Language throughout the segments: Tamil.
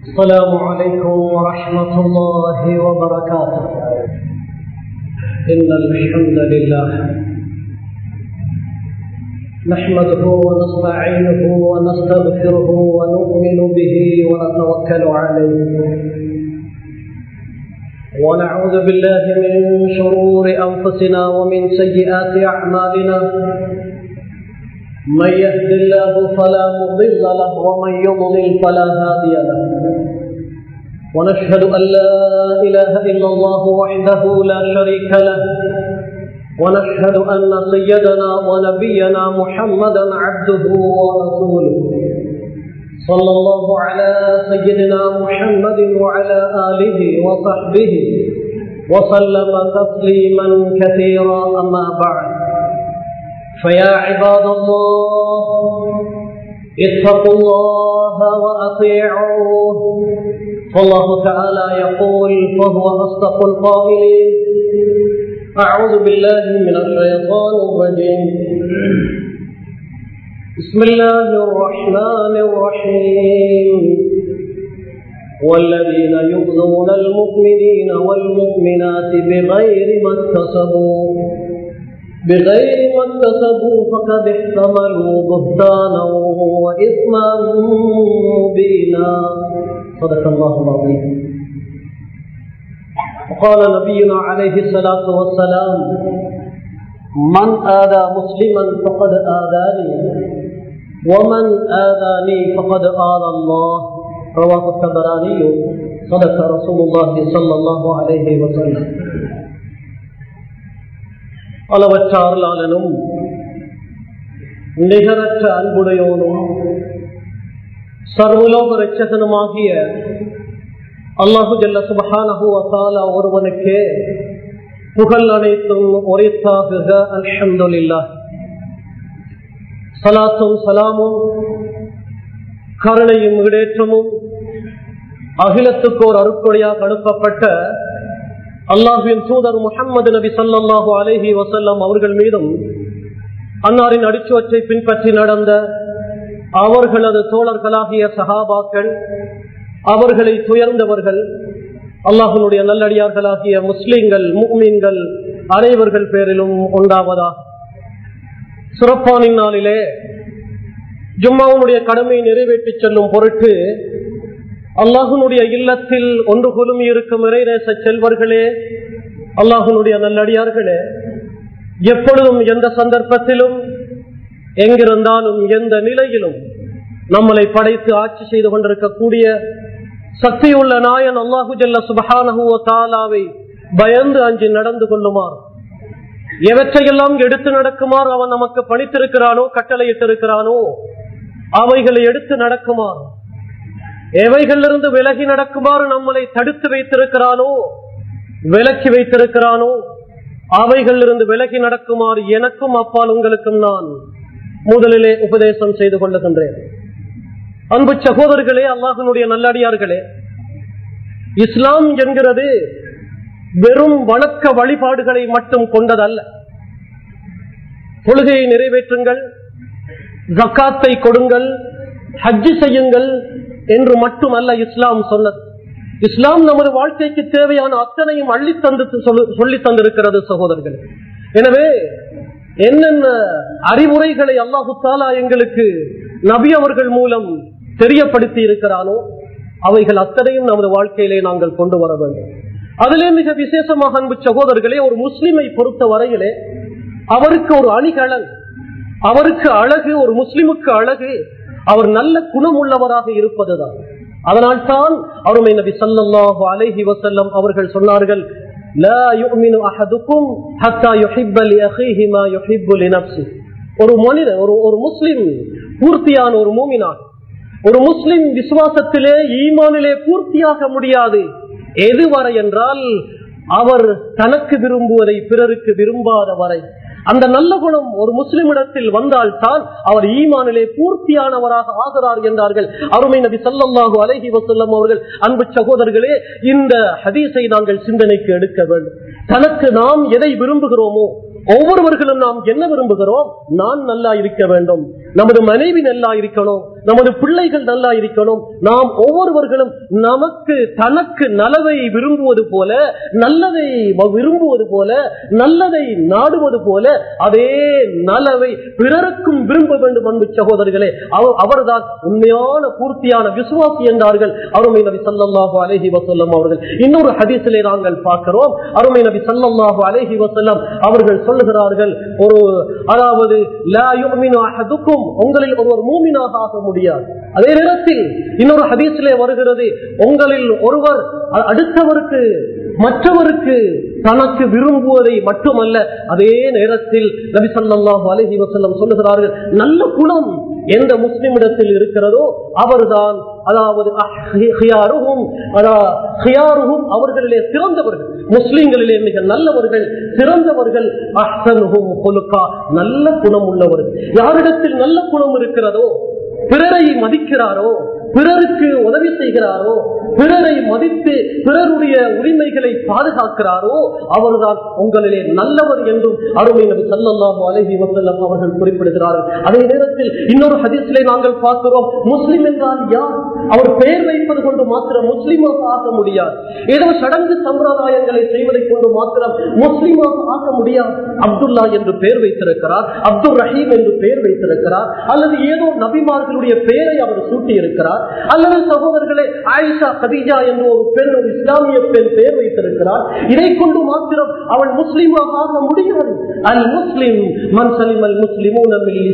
السلام عليكم ورحمة الله وبركاته إن الحمد لله نحمده ونستعينه ونستغفره ونؤمن به ونتوكل عليه ونعوذ بالله من شرور أنفسنا ومن سيئات أعمالنا من يهد الله فلا مضل له ومن يضلل فلا هادي له ونشهد أن لا إله إلا الله وحده لا شريك له ونشهد أن سيدنا ونبينا محمدا عبده ورسوله صلى الله على سيدنا محمد وعلى آله وصحبه وسلم تسليما كثيرا أما بعد فيا عباد الله اتقوا الله وأطيعوه فالله تعالى يقول فهو أصدق القائلين أعوذ بالله من الشيطان الرجيم بسم الله الرحمن الرحيم والذين يؤذون المؤمنين والمؤمنات بغير ما اكتسبوا بغير ما اكتسبوا فقد احتملوا بهتانا وإثما مبينا صدق الله العظيم وقال نبينا عليه الصلاة والسلام من آذى مسلما فقد آذاني ومن آذاني فقد آذى الله رواه الطبراني صدق رسول الله صلى الله عليه وسلم அளவற்ற அருளாளனும் நிகரற்ற அன்புடையோனும் சர்வலோக ரட்சகனுமாகிய அல்லாஹு ஜல்ல சுபஹானஹு அசாலா ஒருவனுக்கே புகழ் அனைத்தும் ஒரேத்தாகுக அல்ஹம்துலில்லா சலாத்தும் சலாமும் கருணையும் இடேற்றமும் அகிலத்துக்கோர் அருட்கொடையாக அனுப்பப்பட்ட அல்லாஹுவின் தூதர் முகமது நபி சல்லாஹூ அலஹி வசல்லம் அவர்கள் மீதும் அன்னாரின் அடிச்சுவற்றை பின்பற்றி நடந்த அவர்களது தோழர்களாகிய சஹாபாக்கள் அவர்களை துயர்ந்தவர்கள் அல்லாஹனுடைய நல்லடியார்களாகிய முஸ்லிம்கள் முக்மீன்கள் அனைவர்கள் பேரிலும் உண்டாவதா சுரப்பானின் நாளிலே ஜும்மாவுடைய கடமையை நிறைவேற்றி செல்லும் பொருட்டு அல்லாஹனுடைய இல்லத்தில் ஒன்று குழுமி இருக்கும் இறைநேச செல்வர்களே அல்லாஹனுடைய நல்லடியார்களே எப்பொழுதும் எந்த சந்தர்ப்பத்திலும் எங்கிருந்தாலும் எந்த நிலையிலும் நம்மளை படைத்து ஆட்சி செய்து கொண்டிருக்கக்கூடிய சக்தியுள்ள நாயன் அல்லாஹு ஜல்ல சுபஹானஹுவ தாலாவை பயந்து அஞ்சு நடந்து கொள்ளுமாறு எவற்றையெல்லாம் எடுத்து நடக்குமாறு அவன் நமக்கு பணித்திருக்கிறானோ கட்டளையிட்டிருக்கிறானோ அவைகளை எடுத்து நடக்குமாறு எவைகளிலிருந்து விலகி நடக்குமாறு நம்மளை தடுத்து வைத்திருக்கிறானோ விலக்கி வைத்திருக்கிறானோ அவைகளிலிருந்து விலகி நடக்குமாறு எனக்கும் அப்பால் உங்களுக்கும் நான் முதலிலே உபதேசம் செய்து கொள்ளுகின்றேன் அன்பு சகோதரர்களே அல்லாஹனுடைய நல்லடியார்களே இஸ்லாம் என்கிறது வெறும் வணக்க வழிபாடுகளை மட்டும் கொண்டதல்ல தொழுகையை நிறைவேற்றுங்கள் ஜக்காத்தை கொடுங்கள் ஹஜ்ஜு செய்யுங்கள் என்று மட்டுமல்ல இஸ்லாம் சொன்னது இஸ்லாம் நமது வாழ்க்கைக்கு தேவையான அத்தனையும் அள்ளி தந்து சொல்லி தந்திருக்கிறது சகோதரர்கள் எனவே என்னென்ன அறிவுரைகளை அல்லாஹு தாலா எங்களுக்கு நபி அவர்கள் மூலம் தெரியப்படுத்தி இருக்கிறானோ அவைகள் அத்தனையும் நமது வாழ்க்கையிலே நாங்கள் கொண்டு வர வேண்டும் அதிலே மிக விசேஷமாக அன்பு சகோதரர்களே ஒரு முஸ்லிமை பொறுத்த வரையிலே அவருக்கு ஒரு அணிகலன் அவருக்கு அழகு ஒரு முஸ்லிமுக்கு அழகு அவர் நல்ல குணம் உள்ளவராக இருப்பதுதான் அதனால்தான் அருமை நபி சல்லாஹு அலைஹி வசல்லம் அவர்கள் சொன்னார்கள் ஒரு மனிதன் ஒரு ஒரு முஸ்லிம் பூர்த்தியான ஒரு மூமினான் ஒரு முஸ்லிம் விசுவாசத்திலே ஈமானிலே பூர்த்தியாக முடியாது எதுவரை என்றால் அவர் தனக்கு விரும்புவதை பிறருக்கு விரும்பாத வரை அந்த நல்ல குணம் ஒரு முஸ்லிமிடத்தில் வந்தால் தான் அவர் ஈமானிலே பூர்த்தியானவராக ஆகிறார் என்றார்கள் அருமை நபி சல்லாஹூ அலஹி வசல்லம் அவர்கள் அன்பு சகோதரர்களே இந்த ஹதீஸை நாங்கள் சிந்தனைக்கு எடுக்க வேண்டும் தனக்கு நாம் எதை விரும்புகிறோமோ ஒவ்வொருவர்களும் நாம் என்ன விரும்புகிறோம் நான் நல்லா இருக்க வேண்டும் நமது மனைவி நல்லா இருக்கணும் நமது பிள்ளைகள் நல்லா இருக்கணும் நாம் ஒவ்வொருவர்களும் நமக்கு தனக்கு நலவை விரும்புவது போல நல்லதை விரும்புவது போல நல்லதை நாடுவது போல அதே நலவை பிறருக்கும் விரும்ப வேண்டும் அன்பு சகோதரர்களே அவர்தான் உண்மையான பூர்த்தியான விசுவாசி என்றார்கள் அருமை நபி சல்லாஹு அலஹி வசல்லம் அவர்கள் இன்னொரு ஹதீசிலே நாங்கள் பார்க்கிறோம் அருமை நபி சல்லாஹு அலஹி வசல்லம் அவர்கள் சொல்லுகிறார்கள் ஒரு அதாவது உங்களில் ஒருவர் மூமினாக ஆக முடியாது அதே நேரத்தில் இன்னொரு ஹதீசிலே வருகிறது உங்களில் ஒருவர் அடுத்தவருக்கு மற்றவருக்கு தனக்கு விரும்புவதை மட்டுமல்ல அதே நேரத்தில் நபி சொல்லாஹு அலஹி வசல்லம் சொல்லுகிறார்கள் நல்ல குணம் எந்த முஸ்லிமிடத்தில் இருக்கிறதோ அவர்தான் அதாவது அவர்களிலே சிறந்தவர்கள் முஸ்லிம்களிலே மிக நல்லவர்கள் சிறந்தவர்கள் நல்ல குணம் உள்ளவர்கள் யாரிடத்தில் நல்ல குணம் இருக்கிறதோ பிறரை மதிக்கிறாரோ பிறருக்கு உதவி செய்கிறாரோ பிறரை மதித்து பிறருடைய உரிமைகளை பாதுகாக்கிறாரோ அவர்தான் உங்களிலே நல்லவர் என்றும் அருமை நபி சல்லாஹூ அலஹி வசல்லம் அவர்கள் குறிப்பிடுகிறார்கள் அதே நேரத்தில் இன்னொரு ஹதீஸிலே நாங்கள் பார்க்கிறோம் முஸ்லிம் என்றால் யார் அவர் பெயர் வைப்பது கொண்டு மாத்திரம் முஸ்லிமாக ஆக்க முடியாது ஏதோ சடங்கு சம்பிரதாயங்களை செய்வதை கொண்டு மாத்திரம் முஸ்லிமாக ஆக்க முடியாது அப்துல்லா என்று பெயர் வைத்திருக்கிறார் அப்துல் ரஹீம் என்று பெயர் வைத்திருக்கிறார் அல்லது ஏதோ நபிமார்களுடைய பெயரை அவர் சூட்டி இருக்கிறார் அல்லது சகோதரர்களே ஆயிஷா கதீஜா என்று ஒரு பெண் ஒரு இஸ்லாமிய பெண் பெயர் வைத்திருக்கிறார் இதை கொண்டு மாத்திரம் அவள் முஸ்லீமாக ஆக முடியாது அல் முஸ்லிம் மன் சலிம் அல் முஸ்லிமூன்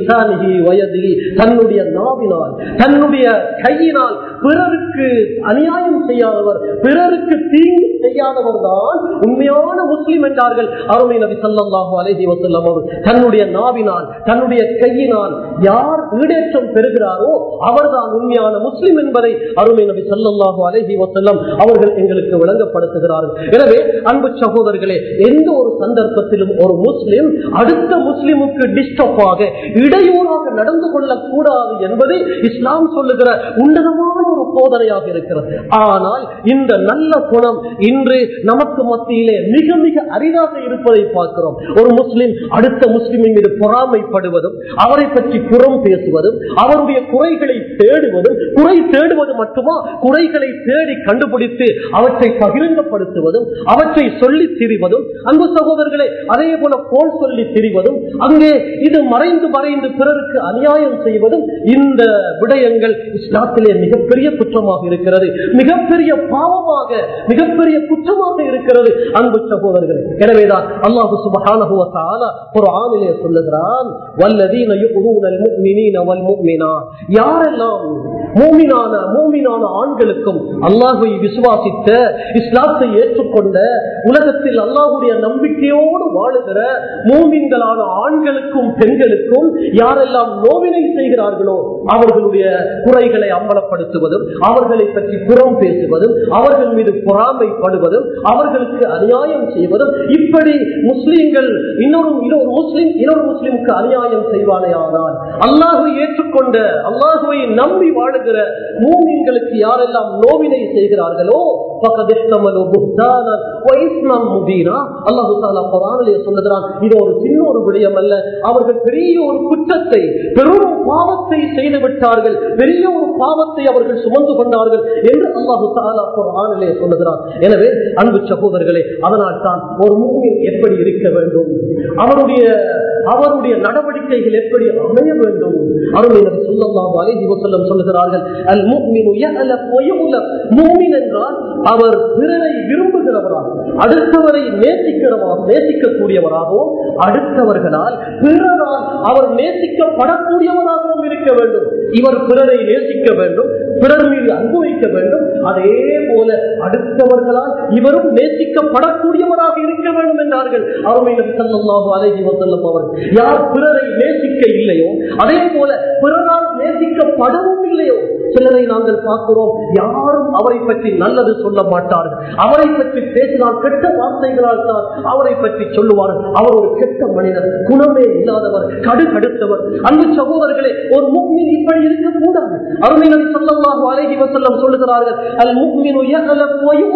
வயதில் தன்னுடைய நாவினால் தன்னுடைய கையினால் பிறருக்கு அநியாயம் செய்யாதவர் பிறருக்கு தீங்கு செய்யாதவர் தான் உண்மையான முஸ்லிம் என்றார்கள் அருமை நபி சல்லாஹூ அலஹி வசல்லம் அவர் தன்னுடைய நாவினால் தன்னுடைய கையினால் யார் ஈடேற்றம் பெறுகிறாரோ அவர்தான் உண்மையான முஸ்லிம் என்பதை அருமை நபி சல்லாஹூ அலஹி வசல்லம் அவர்கள் எங்களுக்கு விளங்கப்படுத்துகிறார்கள் எனவே அன்பு சகோதரர்களே எந்த ஒரு சந்தர்ப்பத்திலும் ஒரு முஸ்லிம் அடுத்த முஸ்லிமுக்கு டிஸ்டர்ப் ஆக இடையூறாக நடந்து கொள்ளக்கூடாது என்பது இஸ்லாம் சொல்லுகிற உன்னதமான ஒரு போதனையாக இருக்கிறது ஆனால் இந்த நல்ல குணம் இன்று நமக்கு மத்தியிலே மிக மிக அரிதாக இருப்பதை பார்க்கிறோம் ஒரு முஸ்லிம் அடுத்த முஸ்லிமின் மீது பொறாமைப்படுவதும் அவரை பற்றி புறம் பேசுவதும் அவருடைய குறைகளை தேடுவதும் குறை தேடுவது மட்டுமா குறைகளை தேடி கண்டுபிடித்து அவற்றை பகிரங்கப்படுத்துவதும் அவற்றை சொல்லி திரிவதும் அன்பு சகோதரர்களே அதே போல போல் சொல்லி திரிவதும் அங்கே இது மறைந்து மறைந்து பிறருக்கு அநியாயம் செய்வதும் இந்த விடயங்கள் இஸ்லாத்திலே மிகப்பெரிய குற்றமாக இருக்கிறது மிகப்பெரிய பாவமாக மிகப்பெரிய குற்றமாக இருக்கிறது அன்பு சகோதரர்களே எனவேதான் அல்லாஹு சுபஹானஹு வ தஆலா குர்ஆனிலே சொல்லுகிறான் வல்லதீன யுؤذون المؤمنين والمؤمنات யாரெல்லாம் மூமினான மூமினான ஆண்களுக்கும் அல்லாஹை விசுவாசித்த இஸ்லாத்தை ஏற்றுக்கொண்ட உலகத்தில் அல்லாஹுடைய நம்பிக்கையோடு வாழுகிற மூமின்களான ஆண்களுக்கும் பெண்களுக்கும் யாரெல்லாம் நோவினை செய்கிறார்களோ அவர்களுடைய குறைகளை அம்பலப்படுத்துவதும் அவர்களை பற்றி புறம் பேசுவதும் அவர்கள் மீது பொறாமைப்படுவதும் அவர்களுக்கு அநியாயம் செய்வதும் இப்படி முஸ்லீம்கள் இன்னொரு இன்னொரு முஸ்லிம் இன்னொரு முஸ்லிமுக்கு அநியாயம் செய்வானே ஆனால் அல்லாஹை ஏற்றுக்கொண்ட அல்லாஹுவை நம்பி வாழுகிற மூமின்களுக்கு யாரெல்லாம் நோவினை செய்கிறார்களோ சொல்லுகிறான் இது ஒரு சின்ன ஒரு விடயம் அல்ல அவர்கள் பெரிய ஒரு குற்றத்தை பெரும் பாவத்தை செய்து விட்டார்கள் பெரிய ஒரு பாவத்தை அவர்கள் சுமந்து கொண்டார்கள் என்று அல்லாஹு தாலா குரானிலே சொல்லுகிறான் எனவே அன்பு சகோதரர்களே அதனால் தான் ஒரு மூமின் எப்படி இருக்க வேண்டும் அவருடைய அவருடைய நடவடிக்கைகள் எப்படி அமைய வேண்டும் அருமையினர் சொல்லலாம் அலைஹி வசல்லம் சொல்லுகிறார்கள் அல் முக்மினு மூமின் என்றால் அவர் பிறரை விரும்புகிறவராக அடுத்தவரை நேசிக்கிறவராக நேசிக்கக்கூடியவராகவும் அடுத்தவர்களால் பிறரால் அவர் நேசிக்கப்படக்கூடியவராகவும் இருக்க வேண்டும் இவர் பிறரை நேசிக்க வேண்டும் பிறர் மீது அன்பு வைக்க வேண்டும் அதே போல அடுத்தவர்களால் இவரும் நேசிக்கப்படக்கூடியவராக இருக்க வேண்டும் என்றார்கள் அருமையினர் செல்லமாக அலைகி வசல்லம் அவர்கள் யார் பிறரை நேசிக்க இல்லையோ அதே போல பிறரால் நேசிக்கப்படவும் இல்லையோ சிலரை நாங்கள் பார்க்கிறோம் யாரும் அவரை பற்றி நல்லது சொல்ல மாட்டார்கள் அவரை பற்றி பேசினால் கெட்ட வார்த்தைகளால் தான் அவரை பற்றி சொல்லுவார்கள் அவர் ஒரு கெட்ட மனிதர் குணமே இல்லாதவர் கடுகடுத்தவர் அன்பு சகோதரர்களே ஒரு முக்மின் இப்படி இருக்கக்கூடாது அருமைகளை சொல்லமாக அழகி வசல்லம் சொல்லுகிறார்கள் அல் முக்மின்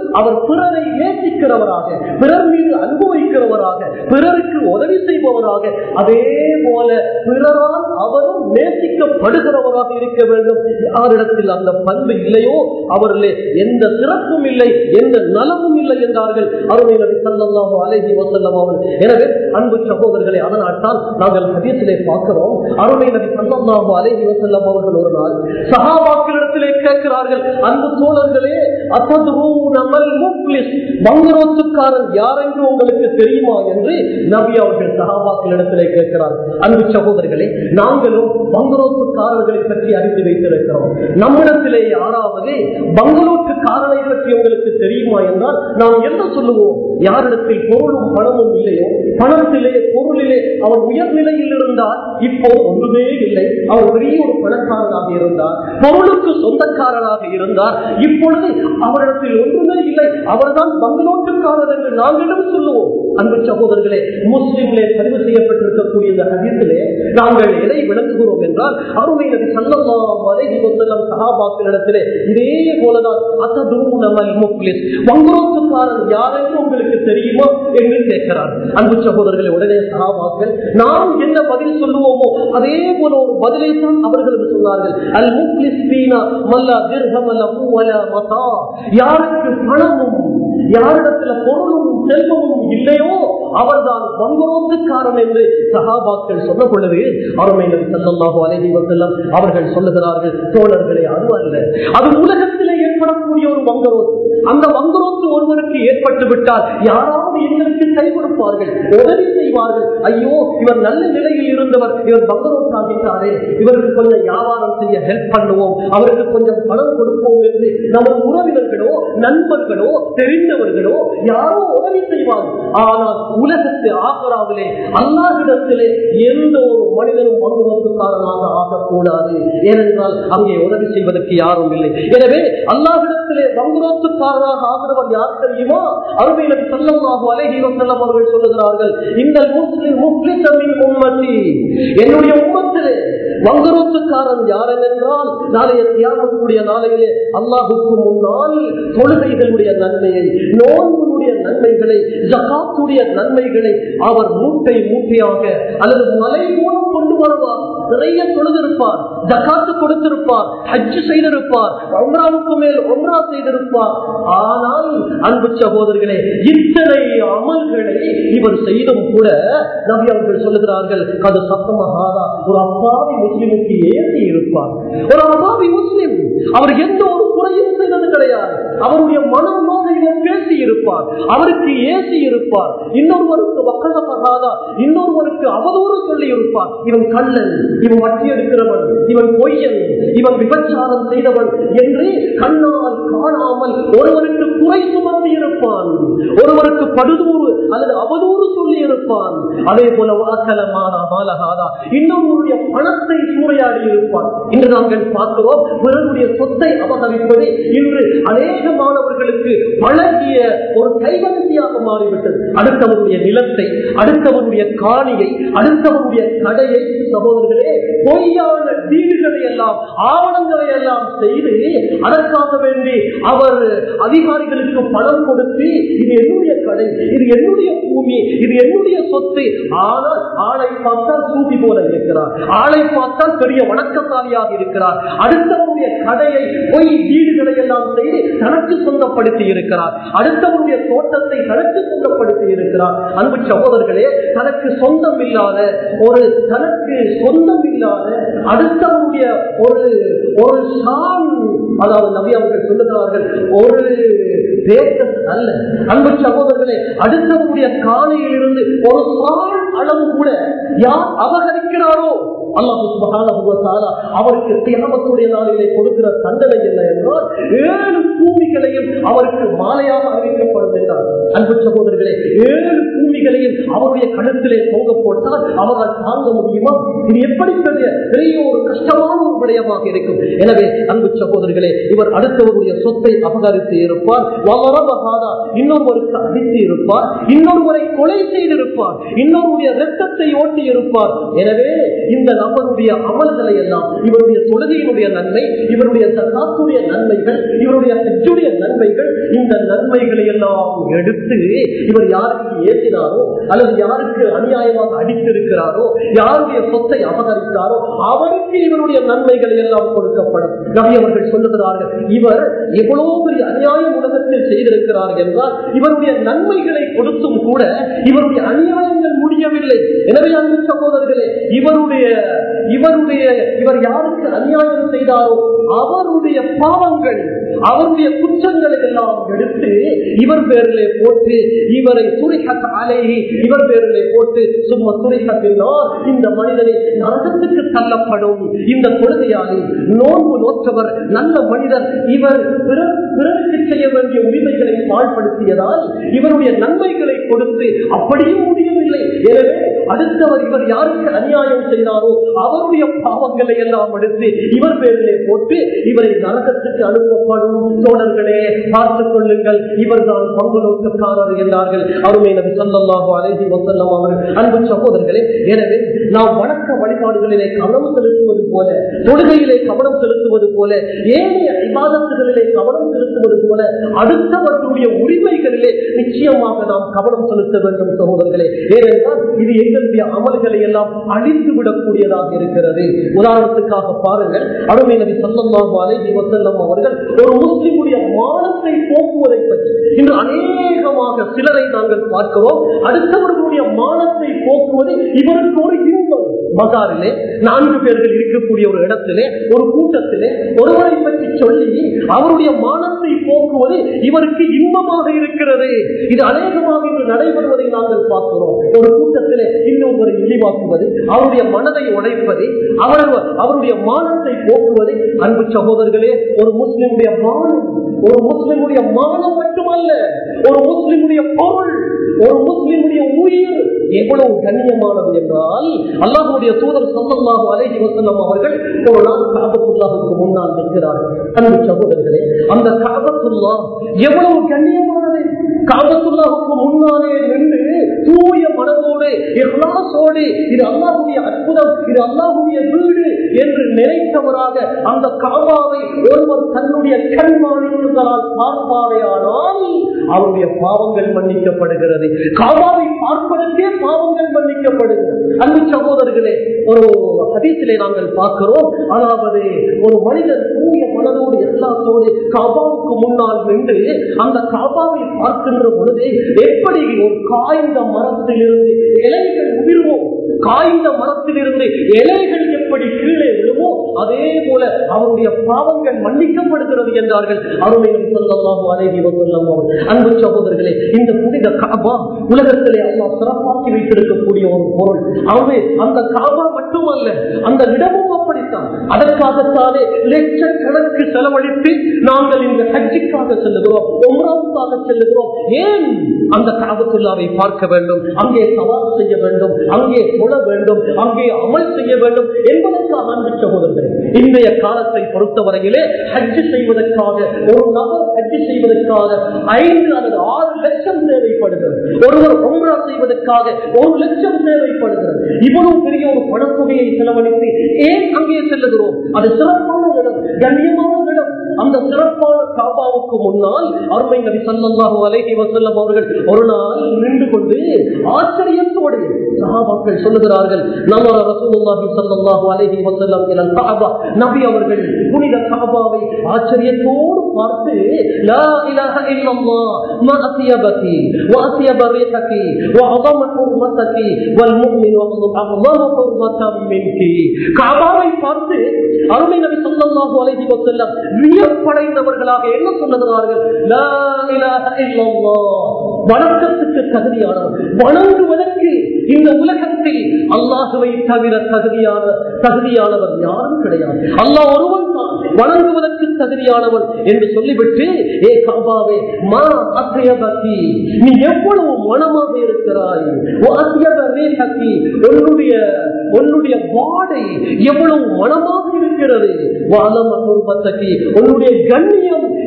அவர் பிறரை நேசிக்கிறவராக பிறர் மீது அன்பு வைக்கிறவராக பிறருக்கு உதவி செய்பவராக அதே போல பிறரால் அவரும் நேசிக்கப்படுகிறவராக இருக்க வேண்டும் யாரிடத்தில் அந்த பண்பு இல்லையோ அவர்களே எந்த சிறப்பும் இல்லை எந்த நலமும் இல்லை என்றார்கள் அருமை நபி ஸல்லல்லாஹு அலைஹி வஸல்லம் அவர்கள் எனவே அன்பு சகோதரர்களை அதனால்தான் நாங்கள் ஹதீஸிலே பார்க்கிறோம் அருமை நபி ஸல்லல்லாஹு அலைஹி வஸல்லம் அவர்கள் ஒரு நாள் சஹாபாக்களிடத்திலே கேட்கிறார்கள் அன்பு தோழர்களே அத்ததுரூன மல் முஃப்லிஸ் பங்கரோத்துக்காரன் யார் என்று உங்களுக்கு தெரியுமா என்று நபி அவர்கள் சஹாபாக்களிடத்திலே கேட்கிறார் அன்பு சகோதரர்களே நாங்களும் பங்கரோத்துக்காரர்களை பற்றி அறிந்து வைத்திருக்கிறோம் நம்மிடத்திலே யாராவது பங்களோட்டுக்காரனை பற்றி உங்களுக்கு தெரியுமா என்றால் நாம் என்ன சொல்லுவோம் யாரிடத்தில் பொருளும் பணமும் இல்லையோ பணத்திலே பொருளிலே அவர் உயர்நிலையில் இருந்தால் இப்போ ஒன்றுமே இல்லை அவர் பெரிய ஒரு பணக்காரனாக இருந்தார் பொருளுக்கு சொந்தக்காரனாக இருந்தார் இப்பொழுது அவரிடத்தில் ஒன்றுமே இல்லை அவர்தான் பங்களோட்டுக்காரர் என்று நாங்களும் சொல்லுவோம் அன்பு சகோதரர்களே முஸ்லிம்களே பதிவு செய்யப்பட்டிருக்கக்கூடிய இந்த ஹதீஸிலே நாங்கள் எதை விளக்குகிறோம் என்றால் அருமை நபி ஸல்லல்லாஹு அலைஹி வஸல்லம் சஹாபாக்களிடத்திலே இதே போலதான் அத்ததுரூன மல் முஃப்லிஸ் வங்குரோத்துக்காரன் யார் என்று உங்களுக்கு தெரியுமா என்று கேட்கிறார் அன்பு சகோதரர்களை உடனே சஹாபாக்கள் நாம் என்ன பதில் சொல்லுவோமோ அதே போல ஒரு பதிலை தான் அவர்களும் சொன்னார்கள் அல் முஃப்லிஸ் பீனா மல்லா திர்ஹம் லஹு வலா மதா யாருக்கு பணமும் யாரிடத்துல பொருளும் செல்வமும் இல்லையோ அவர்தான் வங்குரோத்துக்காரன் என்று சஹாபாக்கள் சொன்ன பொழுது அருமை நபி ஸல்லல்லாஹு அலைஹி வஸல்லம் அவர்கள் சொல்லுகிறார்கள் தோழர்களே அது அல்ல அது உலகத்திலே ஏற்படக்கூடிய ஒரு வங்குரோத்து அந்த வங்குரோத்து ஒருவருக்கு ஏற்பட்டு விட்டால் யாராவது எங்களுக்கு கை கொடுப்பார்கள் உதவி செய்வார்கள் ஐயோ இவர் நல்ல நிலையில் இருந்தவர் இவர் வங்குரோத்தாகிட்டாரே இவருக்கு கொஞ்சம் வியாபாரம் செய்ய ஹெல்ப் பண்ணுவோம் அவருக்கு கொஞ்சம் பணம் கொடுப்போம் என்று நமது உறவினர்களோ நண்பர்களோ தெரிந்தவர்களோ யாரோ உதவி செய்வார்கள் ஆனால் உலகத்து ஆகராவிலே அல்லாஹிடத்திலே எந்த ஒரு மனிதனும் வங்குரோத்துக்காரனாக ஆகக்கூடாது ஏனென்றால் அங்கே உதவி செய்வதற்கு யாரும் இல்லை எனவே அல்லாஹிடத்திலே வங்குரோத்துக்காரனாக ஆகிறவர் யார் தெரியுமா அருமையில செல்லமாக அழகி செல்லம் அவர்கள் சொல்லுகிறார்கள் இந்த முஸ்லிம் முஸ்லிமின் உம்மத்தி என்னுடைய உம்மத்திலே வங்குரோத்துக்காரன் யார் என்றால் நாளைய தியாகக்கூடிய நாளையிலே அல்லாஹுக்கு முன்னால் தொழுகைகளுடைய நன்மையை நோன்புடைய நன்மைகளை ஜகாத்துடைய நன்மைகளை அவர் மூட்டை மூட்டையாக அல்லது மலை மூலம் கொண்டு வருவார் நிறைய தொழுதிருப்பார் ஜகாத்து கொடுத்திருப்பார் ஹஜ் செய்திருப்பார் ஒம்ராவுக்கு மேல் ஒம்ரா செய்திருப்பார் ஆனால் அன்பு சகோதரர்களே இத்தனை அமல்களை இவர் செய்தும் கூட நபி அவர்கள் சொல்லுகிறார்கள் அது சத்தமாகாதா ஒரு அப்பாவி முஸ்லிமுக்கு ஏசி இருப்பார் ஒரு அப்பாவி முஸ்லிம் அவர் எந்த ஒரு குறையும் செய்தது கிடையாது அவருடைய மனமாக இவர் பேசி இருப்பார் அவருக்கு ஏசி இருப்பார் இன்னொருவருக்கு வக்கதமாகாதா இன்னொருவருக்கு அவதூறு சொல்லி இருப்பார் இவன் கள்ளன் இவன் வட்டி எடுக்கிறவன் இவன் பொய்யன் இவன் விபச்சாரம் செய்தவன் என்று கண்ணால் காணாமல் ஒருவருக்கு குறை சுமத்தி இருப்பான் ஒருவருக்கு படுதூறு அல்லது அவதூறு சொல்லி இருப்பான் அதே போல வாசலமான மாலகாதா இன்னொருவருடைய பணத்தை சூறையாடி இருப்பான் இன்று நாங்கள் பார்க்கிறோம் பிறருடைய சொத்தை அபகரிப்பது இன்று அநேக மாணவர்களுக்கு பழகிய ஒரு கைவசதியாக மாறிவிட்டது அடுத்தவருடைய நிலத்தை அடுத்தவருடைய காணியை அடுத்தவருடைய கடையை சகோதரர்களே பொய்யான வீடுகளை எல்லாம் ஆவணங்களை எல்லாம் செய்து அதற்காக வேண்டி அவர் அதிகாரிகளுக்கு பணம் கொடுத்து இது என்னுடைய கடை இது என்னுடைய பூமி இது என்னுடைய சொத்து ஆனால் ஆளை பார்த்தால் சூதி போல இருக்கிறார் ஆளை பார்த்தால் பெரிய வணக்கசாலியாக இருக்கிறார் அடுத்தவருடைய கடையை பொய் வீடுகளை எல்லாம் செய்து தனக்கு சொந்தப்படுத்தி இருக்கிறார் அடுத்தவருடைய தோட்டத்தை தனக்கு சொந்தப்படுத்தி இருக்கிறார் அன்பு சகோதரர்களே தனக்கு சொந்தம் இல்லாத ஒரு தனக்கு சொந்தம் இல்லாத அடுத்தவருடைய ஒரு ஒரு சான் அதாவது நபி அவர்கள் சொல்லுகிறார்கள் ஒரு பேசஸ் அல்ல அன்பு சகோதரர்களே அடுத்தவருடைய காலையில் இருந்து ஒரு சான் அளவு கூட யார் அபகரிக்கிறாரோ அல்லாஹு சுபஹானஹு வ தஆலா அவருக்கு தியாகத்துடைய நாளிலே கொடுக்கிற தண்டனை என்ன என்றால் ஏழு பூமிகளையும் அவருக்கு மாலையாக அறிவிக்கப்படும் என்றார் அன்பு சகோதரர்களே ஏழு பூமிகளையும் அவருடைய கழுத்திலே தொங்க போட்டால் அவரால் தாங்க முடியுமா இது எப்படி பெரிய பெரிய ஒரு கஷ்டமான ஒரு விடயமாக இருக்கும் எனவே அன்பு சகோதரர்களே இவர் அடுத்தவருடைய சொத்தை அபகரித்து இருப்பார் வளரபகாதா இன்னொருவருக்கு அடித்து இருப்பார் இன்னொருவரை கொலை செய்திருப்பார் இன்னொருடைய ரத்தத்தை ஓட்டி இருப்பார் எனவே இந்த நபருடைய அமல்களை எல்லாம் இவருடைய தொழுகையினுடைய நன்மை இவருடைய தக்காத்துடைய நன்மைகள் இவருடைய ஹஜ்ஜுடைய நன்மைகள் இந்த நன்மைகளை எல்லாம் எடுத்து இவர் யாருக்கு ஏற்றினாரோ அல்லது யாருக்கு அநியாயமாக அடித்திருக்கிறாரோ யாருடைய சொத்தை அபகரித்தாரோ அவருக்கு இவருடைய நன்மைகள் எல்லாம் கொடுக்கப்படும் நபி அவர்கள் சொல்லுகிறார்கள் இவர் எவ்வளவு பெரிய அநியாயம் உலகத்தில் செய்திருக்கிறார் என்றால் இவருடைய நன்மைகளை கொடுத்தும் கூட இவருடைய அநியாயங்கள் முடியவில்லை எனவே அன்பு சகோதரர்களே இவருடைய இவருடைய இவர் யாருக்கு அநியாயம் செய்தாரோ அவருடைய பாவங்கள் அவருடைய குற்றங்களை எல்லாம் எடுத்து இவர் பேரிலே போட்டு இவரை துரிகத் அலைகி இவர் பேரிலே போட்டு சும்மா துரிகத்தினால் இந்த மனிதனை நரகத்துக்கு தள்ளப்படும் இந்த கொள்கையாளி நோன்பு நோற்றவர் நல்ல மனிதர் இவர் பிறர் பிறருக்கு செய்ய வேண்டிய உரிமைகளை பாழ்படுத்தியதால் இவருடைய நன்மைகளை கொடுத்து அப்படியும் முடியவில்லை எனவே அடுத்தவர் இவர் யாருக்கு அநியாயம் செய்தாரோ அவருடைய பாவங்களை எல்லாம் எடுத்து இவர் பேரிலே போட்டு இவரை நரகத்துக்கு அனுப்பப்படும் தோழர்களே பார்த்துக் கொள்ளுங்கள் இவர்தான் பங்கு நோக்கக்காரர் என்றார்கள் அருமை நபி சொல்லமாக அழகி வசல்லம் அவர்கள் அன்பு சகோதரர்களே எனவே நாம் வணக்க வழிபாடுகளிலே கவனம் செலுத்துவது போல தொழுகையிலே கவனம் செலுத்துவது போல ஏனைய விவாதத்துகளிலே கவனம் செலுத்துவது போல அடுத்தவர்களுடைய உரிமைகளிலே நிச்சயமாக நாம் கவனம் செலுத்த வேண்டும் சகோதரர்களே ஏனென்றால் இது எங்களுடைய அமல்களை எல்லாம் அழித்து விடக்கூடியதாக இருக்கிறது உதாரணத்துக்காக பாருங்கள் அருமை நபி சொல்லமாக அலைஹி வசல்லம் அவர்கள் ஒரு முஸ்லிமுடைய மானத்தை போக்குவதை பற்றி இன்று அநேகமாக சிலரை நாங்கள் பார்க்கிறோம் அடுத்தவர்களுடைய மானத்தை போக்குவது இவருக்கு ஒரு இன்பம் மகாரிலே நான்கு பேர்கள் இருக்கக்கூடிய ஒரு இடத்திலே ஒரு கூட்டத்திலே ஒருவரை பற்றி சொல்லி அவருடைய மானத்தை போக்குவது இவருக்கு இன்பமாக இருக்கிறது இது அநேகமாக இன்று நடைபெறுவதை நாங்கள் பார்க்கிறோம் ஒரு கூட்டத்திலே இன்னொருவரை இழிவாக்குவது அவருடைய மனதை உடைப்பது அவர் அவருடைய மானத்தை போக்குவது அன்பு சகோதரர்களே ஒரு முஸ்லிமுடைய மானம் ஒரு முஸ்லிமுடைய மானம் மட்டுமல்ல ஒரு முஸ்லிமுடைய பொருள் ஒரு முஸ்லிமுடைய உயிர் எவ்வளவு கண்ணியமானது என்றால் அல்லாஹுடைய தூதர் சொல்லமாக அலைஹி வசல்லம் அவர்கள் ஒரு நாள் காபத்துல்லாவுக்கு முன்னால் நிற்கிறார்கள் அன்பு சகோதரர்களே அந்த காபத்துல்லா எவ்வளவு கண்ணியமானது காபத்துல்லாவுக்கு முன்னாலே நின்று தூய மனதோடு இஹ்லாசோடு இது அல்லாஹுடைய அற்புதம் இது அல்லாஹுடைய வீடு என்று நினைத்தவராக அந்த காபாவை ஒருவர் தன்னுடைய கண்மாணிக்களால் பார்ப்பாரையானால் அவருடைய பாவங்கள் மன்னிக்கப்படுகிறது காபாவை பார்ப்பதற்கே பாவங்கள் மன்னிக்கப்படுகிறது அன்பு சகோதரர்களே ஒரு ஹதீசிலே நாங்கள் பார்க்கிறோம் அதாவது ஒரு மனிதன் தூய மனதோடு எல்லாத்தோடு காபாவுக்கு முன்னால் நின்று அந்த காபாவை பார்க்கின்ற பொழுது எப்படி ஒரு காய்ந்த மரத்திலிருந்து இலைகள் உதிர்வோம் காய்ந்த மரத்திலிருந்து இலைகள் எப்படி கீழே விழுமோ அதே போல அவருடைய பாவங்கள் மன்னிக்கப்படுகிறது என்றார்கள் அருமையும் சொல்லலாம் அழகி வசல்லம் அன்பு சகோதரர்களே இந்த புனித காபா உலகத்திலே அல்லாஹ் சிறப்பாக்கி வைத்திருக்கக்கூடிய ஒரு பொருள் ஆகவே அந்த காபா மட்டுமல்ல அந்த இடமும் அப்படித்தான் அதற்காகத்தானே லட்சக்கணக்கு செலவழித்து நாங்கள் இந்த ஹஜ்ஜிக்காக செல்லுகிறோம் உம்ராவுக்காக செல்லுகிறோம் ஏன் அந்த காபத்துல்லாவை பார்க்க வேண்டும் அங்கே சவால் செய்ய வேண்டும் அங்கே தொழ வேண்டும் அங்கே அமல் செய்ய வேண்டும் என்பதற்காக அன்பு சகோதரர்களே இன்றைய காலத்தை பொறுத்தவரையிலே ஹஜ்ஜு செய்வதற்காக ஒரு நபர் ஹஜ்ஜு செய்வதற்காக ஐந்து அல்லது ஆறு லட்சம் தேவைப்படுகிறது ஒருவர் ஒன்றா செய்வதற்காக ஒரு லட்சம் தேவைப்படுகிறது இவ்வளவு பெரிய ஒரு பணத்தொகையை செலவழித்து ஏன் அங்கே செல்லுகிறோம் அது சிறப்பான இடம் கண்ணியமான இடம் அந்த சிறப்பான காபாவுக்கு முன்னால் அருமை நபி சல்லாஹூ அலைஹி வசல்லம் அவர்கள் ஒரு நாள் நின்று கொண்டு ஆச்சரியத்தோடு சஹாபாக்கள் சொல்லுகிறார்கள் நம்ம ரசூலுல்லாஹி ஸல்லல்லாஹு அலைஹி வஸல்லம் இலல் கஅபா நபி அவர்கள் புனித கஅபாவை ஆச்சரியத்தோடு பார்த்து லா இலாஹ இல்லல்லாஹ் மா அத்யபகி வ அத்யப ரீஹகி வ அஸம ஹுர்மதகி வல் முஃமினு அஸம ஹுர்மதம் மின்கி கஅபாவை பார்த்து அருமை நபி ஸல்லல்லாஹு அலைஹி வஸல்லம் வியப்படைந்தவர்களாக என்ன சொல்லுகிறார்கள் லா இலாஹ இல்லல்லாஹ் வணக்கத்துக்கு தகுதியானவர் வணங்குவதற்கு இந்த உலகத்தில் அல்லாஹுவை தவிர தகுதியான தகுதியானவர் யாரும் கிடையாது அல்லாஹ் ஒருவன் தான் வணங்குவதற்கு தகுதியானவன் என்று சொல்லிவிட்டு ஏ காபாவே மா அசையபதி நீ எவ்வளவு மனமாக இருக்கிறாய் அசையபி உன்னுடைய உன்னுடைய வாடை எவ்வளவு மனமாக இருக்கிறது வானம் அனுபத்தகி உன்னுடைய கண்ணியம்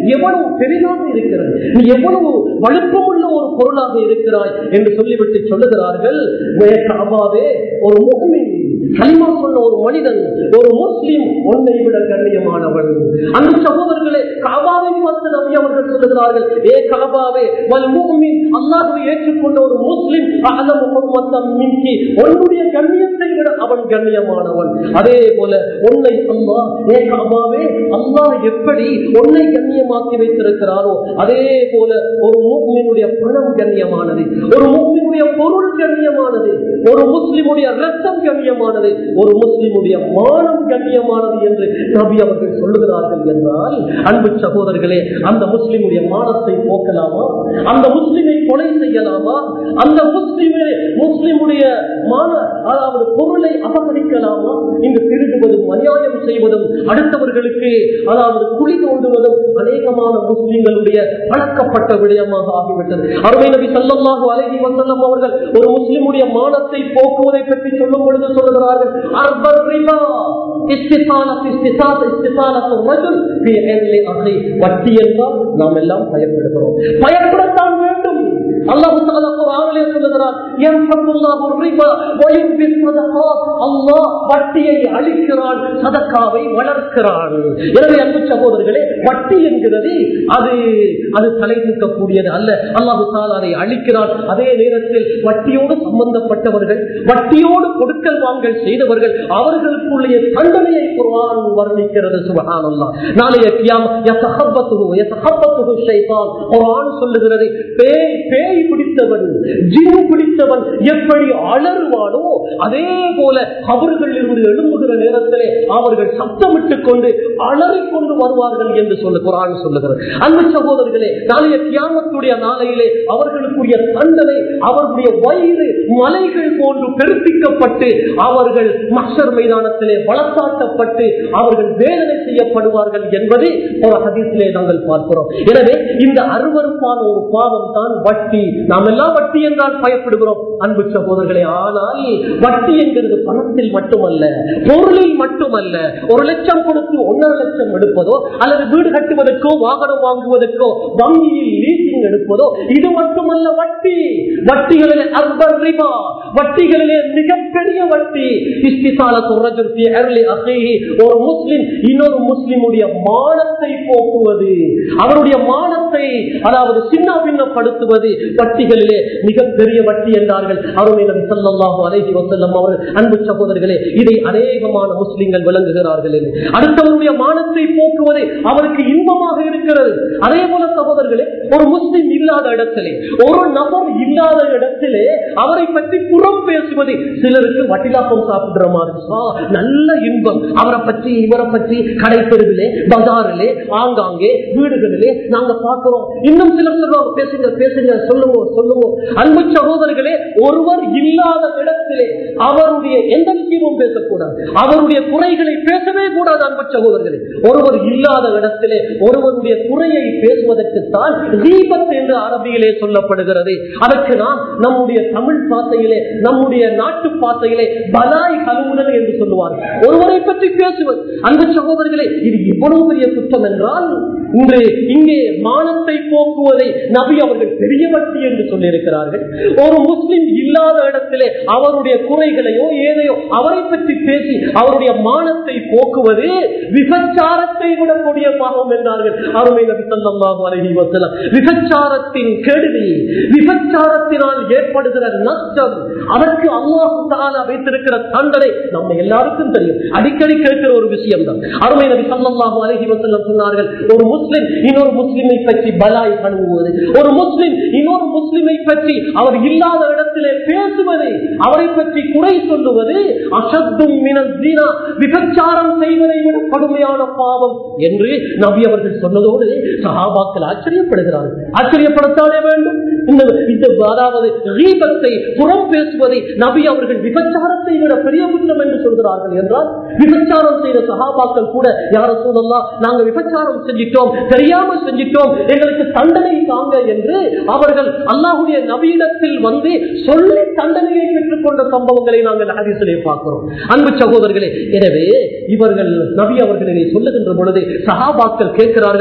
எவ்வளவு பெரிதாக இருக்கிறது நீ எவ்வளவு வலுப்பமுள்ள ஒரு பொருளாக இருக்கிறாய் என்று சொல்லிவிட்டு சொல்லுகிறார்கள் "மே காபாவே ஒரு முகமின் கலிமா சொன்ன ஒரு மனிதன் ஒரு முஸ்லிம் உன்னை விட கண்ணியமானவன் அந்த சகோதரர்களே காபாவை பார்த்து நம்பி அவர்கள் சொல்லுகிறார்கள் ஏ காபாவே வல் முகமின் அல்லாஹ்வை ஏற்றுக்கொண்ட ஒரு முஸ்லிம் அகலம் முகம்மத்தம் மின்கி உன்னுடைய கண்ணியத்தை விட அவன் கண்ணியமானவன் அதே போல உன்னை அல்லாஹ் ஏ காபாவே அல்லாஹ் எப்படி உன்னை கண்ணியமாக்கி வைத்திருக்கிறாரோ அதே போல ஒரு மூமினுடைய பணம் கண்ணியமானது ஒரு மூமினுடைய பொருள் கண்ணியமானது ஒரு முஸ்லிமுடைய ரத்தம் கண்ணியமானது ஒரு முஸ்லிமுடைய மானம் கண்ணியமானது என்று நபி அவர்கள் சொல்லுகிறார்கள் என்றால் அன்பு சகோதரர்களே அந்த முஸ்லிமுடைய மானத்தை போக்கலாமா அந்த முஸ்லிமை கொலை செய்யலாமா அந்த முஸ்லிமே முஸ்லிமுடைய மான அதாவது பொருளை அபகரிக்கலாமா இங்கு திருடுவதும் அநியாயம் செய்வதும் அடுத்தவர்களுக்கு அதாவது குழி தோண்டுவதும் அநேகமான முஸ்லிம்களுடைய பழக்கப்பட்ட விடயமாக ஆகிவிட்டது அருமை நபி சல்லல்லாஹு அலைஹி வஸல்லம் அவர்கள் ஒரு முஸ்லிமுடைய மானத்தை போக்குவதை பற்றி சொல்லும் பொழுது சொல்லுகிறார்கள் அர்பர் ரிபா இஸ்திசாலத் இஸ்திசாத் இஸ்திசாலத் ரஜுல் ஃபீ இர்லி அஹி வட்டி என்றால் நாம் எல்லாம் பயப்படுகிறோம் பயப்படத்தான் வேண்டும் அல்லாஹ் தஆலா குர்ஆனிலே சொல்லுகிறார் யம்ஹகுல்லாஹு ரிபா வ யுர்பி ஸதகாத் அல்லாஹ் வட்டியை அழிக்கிறான் சதகாவை வளர்க்கிறான் எனவே அன்பு சகோதரர்களே வட்டி என்கிறது அது அது தலை நிற்கக்கூடியது அல்ல அல்லாஹு தஆலா அதை அழிக்கிறான் அதே நேரத்தில் வட்டியோடு சம்பந்தப்பட்டவர்கள் வட்டியோடு கொடுக்கல் வாங்கல் செய்தவர்கள் அவர்களுக்குள்ளே தண்டனையை குர்ஆன் வர்ணிக்கிறது சுபஹானல்லாஹ் நாளைய கியாம் யதஹப்பத்துஹு யதஹப்பத்துஹு ஷைத்தான் குர்ஆன் சொல்லுகிறது பேய் பேய் பிடித்தவன் ஜின் பிடித்தவன் எப்படி அலறுவானோ அதே போல அவர்கள் இருந்து எழும்புகிற நேரத்திலே அவர்கள் சத்தமிட்டுக் கொண்டு அலறிக் கொண்டு வருவார்கள் என்று சொல்லு குரான் சொல்லுகிறது அன்பு சகோதரர்களே நாளைய கியாமத்துடைய நாளையிலே அவர்களுக்குரிய தண்டனை அவர்களுடைய வயிறு மலைகள் போன்று பெருப்பிக்கப்பட்டு அவர்கள் மக்சர் மைதானத்திலே வளர்த்தாட்டப்பட்டு அவர்கள் வேதனை செய்யப்படுவார்கள் என்பதை ஒரு ஹதீஸிலே நாங்கள் பார்க்கிறோம் எனவே இந்த அருவருப்பான ஒரு பாவம் தான் வட்டி நாம் எல்லாம் வட்டி என்றால் பயப்படுகிறோம் அன்பு சகோதரர்களே ஆனால் வட்டி என்கிறது பணத்தில் மட்டுமல்ல பொருளில் மட்டுமல்ல ஒரு லட்சம் கொடுத்து ஒன்றரை லட்சம் எடுப்பதோ அல்லது வீடு கட்டுவதற்கோ வாகனம் வாங்குவதற்கோ வங்கியில் லீசிங் எடுப்பதோ இது மட்டுமல்ல வட்டி வட்டிகளிலே அர்பர் ரிபா வட்டிகளிலே மிகப்பெரிய வட்டி இஸ்திசாலத்து ரஜுல் ஃபீ அர்லி அஹீஹி ஒரு முஸ்லிம் இன்னொரு முஸ்லிமுடைய மானத்தை போக்குவது அவருடைய மானத்தை அதாவது சின்ன பின்னப்படுத்துவது வட்டிகளிலே மிகப்பெரிய வட்டி என்றார்கள் அருமை நபி ஸல்லல்லாஹு அலைஹி வஸல்லம் அவர்கள் அன்பு சகோதரர்களே இதை அநேகமான முஸ்லிம்கள் விளங்குகிறார்கள் என்று. அடுத்தவருடைய மானத்தை போக்குவது அவருக்கு இன்பமாக இருக்கிறது அதே போல சகோதரர்களே ஒரு முஸ்லிம் இல்லாத இடத்திலே ஒரு நபர் இல்லாத இடத்திலே அவரை பற்றி புறம் பேசுவது சிலருக்கு வட்டிலாப்பம் சாப்பிடுற மாதிரி ஆ, நல்ல இன்பம் அவரை பற்றி இவரை பற்றி கடை தெருவிலே பஜாரிலே ஆங்காங்கே வீடுகளிலே நாங்க பார்க்கிறோம் இன்னும் சிலர் சொல்லுவாங்க பேசுங்க பேசுங்க சொல்லுவோம் சொல்லுவோம் அன்பு சகோதரர்களே ஒருவர் இல்லாத இடத்திலே அவருடைய எந்த விஷயமும் பேசக்கூடாது அவருடைய குறைகளை பேசவே கூடாது அன்பு சகோதரர்களே ஒருவர் இல்லாத இடத்திலே ஒருவருடைய குறையை பேசுவதற்குத்தான் தீபத் என்று அரபியிலே சொல்லப்படுகிறது அதற்கு நாம் நம்முடைய தமிழ் பாத்தையிலே நம்முடைய நாட்டு பாத்தையிலே பலாய் கழுவுதல் என்று சொல்லுவார்கள் ஒருவரை பற்றி பேசுவது அன்பு சகோதரர்களே இது இவ்வளவு பெரிய குற்றம் என்றால் இன்று இங்கே மானத்தை போக்குவதை நபி அவர்கள் பெரிய வட்டி என்று சொல்லியிருக்கிறார்கள் ஒரு முஸ்லிம் இல்லாத இடத்திலே அவருடைய குறைகளையோ ஏதையோ அவரை பற்றி பேசி அவருடைய மானத்தை போக்குவது விபச்சாரத்தை விட கொடிய பாவம் என்றார்கள் அருமை நபி ஸல்லல்லாஹு அலைஹி வஸல்லம் விபச்சாரத்தின் கெடுதி விபச்சாரத்தினால் ஏற்படுகிற நஷ்டம் அதற்கு அல்லாஹ் தஆலா வைத்திருக்கிற தண்டனை நம்ம எல்லாருக்கும் தெரியும் அடிக்கடி கேட்கிற ஒரு விஷயம் தான் அருமை நபி ஸல்லல்லாஹு அலைஹி வஸல்லம் சொன்னார்கள் ஒரு முஸ்லிம் இன்னொரு முஸ்லிமை பற்றி பலாய் கழுவுவது ஒரு முஸ்லிம் இன்னொரு முஸ்லிமை பற்றி அவர் இல்லாத இடத்திலே பேசுவது அவரை பற்றி குறை சொல்லுவது அசத்தும் மினஸ்தீனா விபச்சாரம் செய்வதை விட கடுமையான பாவம் என்று நபி அவர்கள் சொன்னதோடு சஹாபாக்கள் ஆச்சரியப்படுகிறார்கள் ஆச்சரியப்படத்தானே வேண்டும் இந்த இந்த அதாவது ரீபத்தை புறம் பேசுவதை நபி அவர்கள் விபச்சாரத்தை விட பெரிய குற்றம் என்று சொல்கிறார்கள் என்றால் விபச்சாரம் செய்த சகாபாக்கள் கூட யார சொல்லலாம் நாங்க விபச்சாரம் செஞ்சிட்டோம் தெரியாமல் செஞ்சிட்டோம் எங்களுக்கு தண்டனை தாங்க என்று அவர்கள் அல்லாஹுடைய நவீனத்தில் வந்து சொல்லி தண்டனையை பெற்றுக் கொண்ட சம்பவங்களை நாங்கள் ஹதீசிலே பார்க்கிறோம் அன்பு சகோதரர்களே எனவே இவர்கள் நபி அவர்கள் இதை சொல்லுகின்ற பொழுது சகாபாக்கள் கேட்கிறார்கள் அல்லாஹ்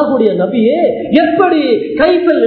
அல்லாஹுடைய நபியே எப்படி கைப்பல்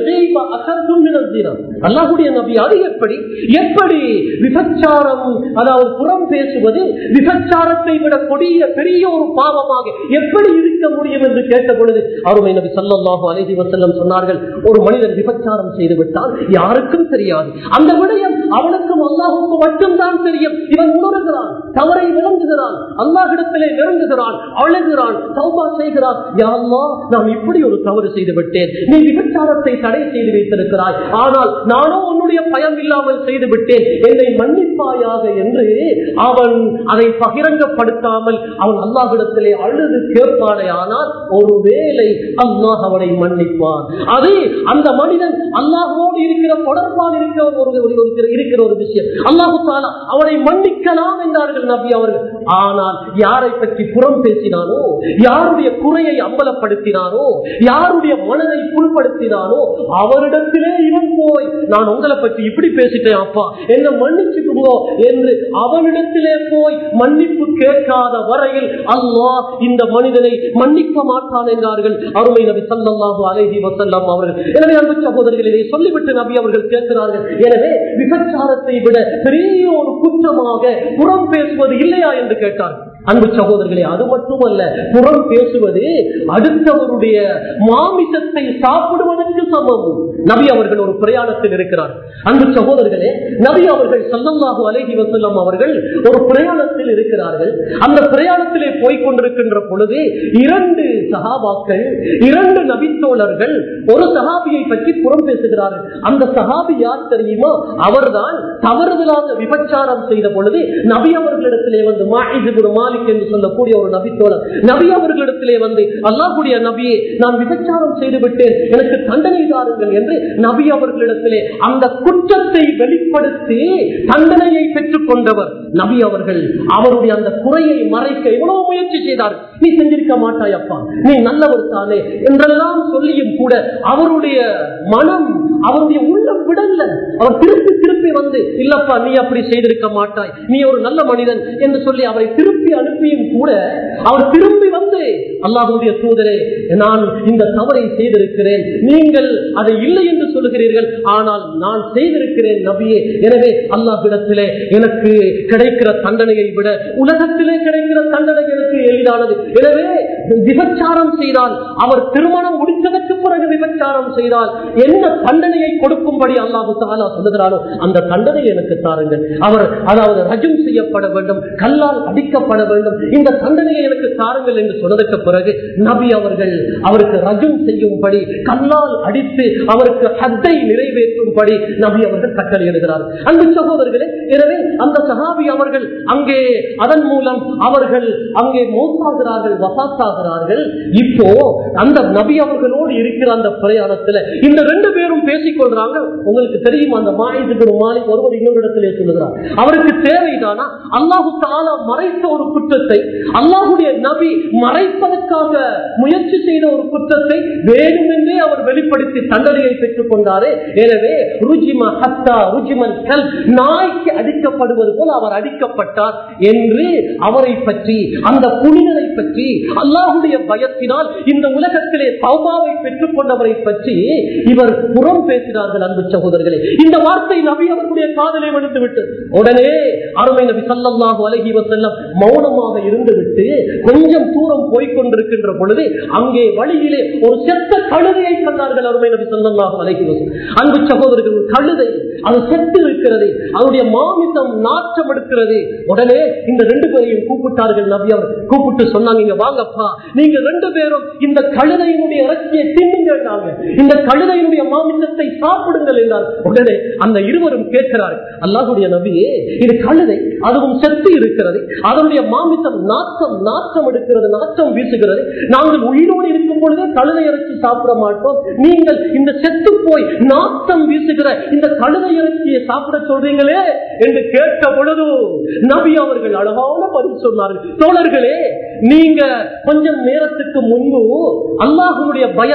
அல்லாஹுடைய நபி அது எப்படி எப்படி விபச்சாரம் அதாவது புறம் பேசுவது விபச்சாரத்தை விட கொடிய பெரிய ஒரு பாவமாக எப்படி இருக்க முடியும் என்று கேட்ட பொழுது அருமை நபி சல்லாஹு அலஹி வசல்லம் சொன்னார்கள் ஒரு மனிதன் விபச்சாரம் செய்து விட்டால் யாருக்கும் தெரியாது அந்த விடயம் அவனுக்கும் அல்லாஹுக்கு மட்டும்தான் தெரியும் இவன் உணர்கிறான் தவறை விளங்குகிறான் அல்லாஹிடத்திலே நெருங்குகிறான் அழுகிறான் சௌபா செய்கிறான் யாழ்லா நான் இப்படி ஒரு தவறு செய்து விட்டேன் நீ விபச்சாரத்தை தடை செய்து வைத்திருக்கிறாய் ஆனால் நானோ உன்னுடைய பயம் இல்லாமல் செய்து விட்டேன் என்னை மன்னிப்பாயாக என்று அவன் அதை பகிரங்கப்படுத்தாமல் அவன் அல்லாஹிடத்திலே அழுது கேட்பானே ஆனால் ஒருவேளை அல்லாஹ் அவனை மன்னிப்பான் அது அந்த மனிதன் அல்லாஹோடு இருக்கிற தொடர்பால் இருக்கிற ஒரு ஒரு- இருக்கிற ஒரு விஷயம் அல்லாஹு தாலா அவனை மன்னிக்கலாம் என்றார்கள் நபி அவர்கள் ஆனால் யாரை பற்றி புறம் பேசினானோ யாருடைய குறையை அம்பலப்படுத்தினானோ யாருடைய மனதை புண்படுத்தினானோ அவரிடத்திலே இவன் போய் நான் உங்களை பற்றி இப்படி பேசிட்டேன் அப்பா என்ன மன்னிச்சுக்குங்கோ என்று அவனிடத்திலே போய் மன்னிப்பு கேட்காத வரையில் அல்லாஹ் இந்த மனிதனை மன்னிக்க மாட்டான் என்றார்கள் அருமை நபி சல்லாஹு அலைஹி வசல்லாம் அவர்கள் எனவே அன்பு சகோதரர்கள் இதை சொல்லிவிட்டு நபி அவர்கள் கேட்கிறார்கள் எனவே விபச்சாரத்தை விட பெரிய ஒரு குற்றமாக புறம் பேசுவது இல்லையா என்று கேட்டார் அன்பு சகோதரர்களே அது மட்டுமல்ல புறம் பேசுவது அடுத்தவருடைய மாமிசத்தை சாப்பிடுவதற்கு சமம் நபி அவர்கள் ஒரு பிரயாணத்தில் இருக்கிறார் அன்பு சகோதரர்களே நபி அவர்கள் சல்லல்லாஹு அலைஹி வஸல்லம் அவர்கள் ஒரு பிரயாணத்தில் இருக்கிறார்கள் அந்த பிரயாணத்திலே போய்க் கொண்டிருக்கின்ற பொழுது இரண்டு சகாபாக்கள் இரண்டு நபித்தோழர்கள் ஒரு சகாபியை பற்றி புறம் பேசுகிறார்கள் அந்த சகாபி யார் தெரியுமா அவர்தான் தவறுதலாக விபச்சாரம் செய்த பொழுது நபி அவர்களிடத்திலே வந்து மாஹிதுபுர் மாலிக் என்று சொல்லக்கூடிய ஒரு நபித்தோழர் நபி அவர்களிடத்திலே வந்து அல்லாஹுடைய நபியே நான் விபச்சாரம் செய்து விட்டேன் எனக்கு தண்டனை தாருங்கள் என்று நபி அவர்களிடத்திலே அந்த குற்றத்தை வெளிப்படுத்தி தண்டனையை பெற்றுக் கொண்டவர் நபி அவர்கள் அவருடைய அந்த குறையை மறைக்க எவ்வளவு முயற்சி செய்தார் நீ செஞ்சிருக்க மாட்டாய் அப்பா நீ நல்லவர் தானே என்றெல்லாம் சொல்லியும் கூட அவருடைய மனம் அவருடைய உள்ளம் விடல அவர் திருப்பி திருப்பி வந்து இல்லப்பா நீ அப்படி செய்திருக்க மாட்டாய் நீ ஒரு நல்ல மனிதன் என்று சொல்லி அவரை திருப்பி அனுப்பியும் கூட அவர் திரும்பி வந்து அல்லாஹுடைய தூதரே நான் இந்த தவறை செய்திருக்கிறேன் நீங்கள் அதை இல்லை என்று சொல்லுகிறீர்கள் ஆனால் நான் செய்திருக்கிறேன் நபியே எனவே அல்லாஹிடத்திலே எனக்கு கிடைக்கிற தண்டனையை விட உலகத்திலே கிடைக்கிற தண்டனை எனக்கு எளிதானது எனவே விபச்சாரம் செய்தால் அவர் திருமணம் முடித்ததற்கு பிறகு விபச்சாரம் செய்தால் என்ன தண்டனையை கொடுக்கும்படி அல்லாஹு தாலா சொல்லுகிறாரோ அந்த தண்டனை எனக்கு தாருங்கள் அவர் அதாவது ரஜம் செய்யப்பட வேண்டும் கல்லால் அடிக்கப்பட வேண்டும் இந்த தண்டனையை எனக்கு தாருங்கள் என்று சொன்னதற்கு பிறகு நபி அவர்கள் அவருக்கு ரஜம் செய்யும்படி கல்லால் அடித்து அவருக்கு ஹத்தை நிறைவேற்றும்படி நபி அவர்கள் கட்டளையிடுகிறார் அன்பு சகோதரர்களே எனவே அந்த சகாபி அவர்கள் அங்கே அதன் மூலம் அவர்கள் அங்கே மோசாகிறார்கள் வசாத்தாகிறார்கள் இப்போ அந்த நபி அவர்களோடு இருக்கிற அந்த பிரயாணத்துல இந்த ரெண்டு பேரும் பேசிக் கொள்றாங்க உங்களுக்கு தெரியும் அந்த மாயத்துக்கு ஒரு மாலிக் ஒருவர் இன்னொரு இடத்திலே சொல்லுகிறார் அவருக்கு தேவைதானா அல்லாஹு தாலா மறைத்த ஒரு குற்றத்தை அல்லாஹுடைய நபி மறைப்பதற்காக முயற்சி செய்த ஒரு குற்றத்தை வேண்டுமென்றே அவர் வெளிப்படுத்தி தண்டனையை பெற்றுக் கொண்டாரே எனவே ருஜிம ஹத்தா ருஜிமல் கல் நாய்க்கு அடிக்கப்படுவது போல் அவர் அடிக்கப்பட்டார் என்று அவரை பற்றி அந்த புனிதரை பற்றி அல்லாஹுடைய பயத்தினால் இந்த உலகத்திலே சௌபாவை பெற்றுக் கொண்டவரை பற்றி இவர் புறம் பேசினார்கள் அன்பு சகோதரர்களே இந்த வார்த்தை நபி அவர்களுடைய காதலை விழுந்து விட்டு உடனே அருமை நபி சல்லல்லாஹு அலைஹி வஸல்லம் மௌனமாக இருந்துவிட்டு கொஞ்சம் தூரம் போய்க் கொண்டிருக்கின்ற பொழுது அங்கே வழியிலே ஒரு செத்த கழுதையை கண்டார்கள் அருமை நபி சல்லல்லாஹு அலைஹி வஸல்லம் அன்பு சகோதரர்கள் கழுதை அது செத்து இருக்கிறது அதனுடைய மாமிசம் நாற்றம் எடுக்கிறது உடனே இந்த ரெண்டு பேரையும் கூப்பிட்டார்கள் நபி அவர் கூப்பிட்டு சொன்னாங்க இங்க வாங்கப்பா நீங்க ரெண்டு பேரும் இந்த கழுதையினுடைய இறைச்சியை தின்னுங்கன்னாங்க இந்த கழுதையினுடைய மாமிசத்தை சாப்பிடுங்கள் என்றார் உடனே அந்த இருவரும் கேட்கிறார்கள் அல்லாஹுடைய நபியே இது கழுதை அதுவும் செத்து இருக்கிறது அதனுடைய மாமிசம் நாற்றம் நாற்றம் எடுக்கிறது நாற்றம் வீசுகிறது நாங்கள் உயிரோடு இருக்கும் பொழுதே கழுதை இறைச்சி சாப்பிட மாட்டோம் நீங்கள் இந்த செத்து போய் நாற்றம் வீசுகிற இந்த கழுதை இறைச்சியை சாப்பிட சொல்றீங்களே என்று கேட்ட பொழுது நபி அவர்கள் அழகான பதில் சொன்னார்கள் தோழர்களே நீங்க கொஞ்சம் நேரத்துக்கு முன்பு அல்லாஹுடைய பயத்தினால்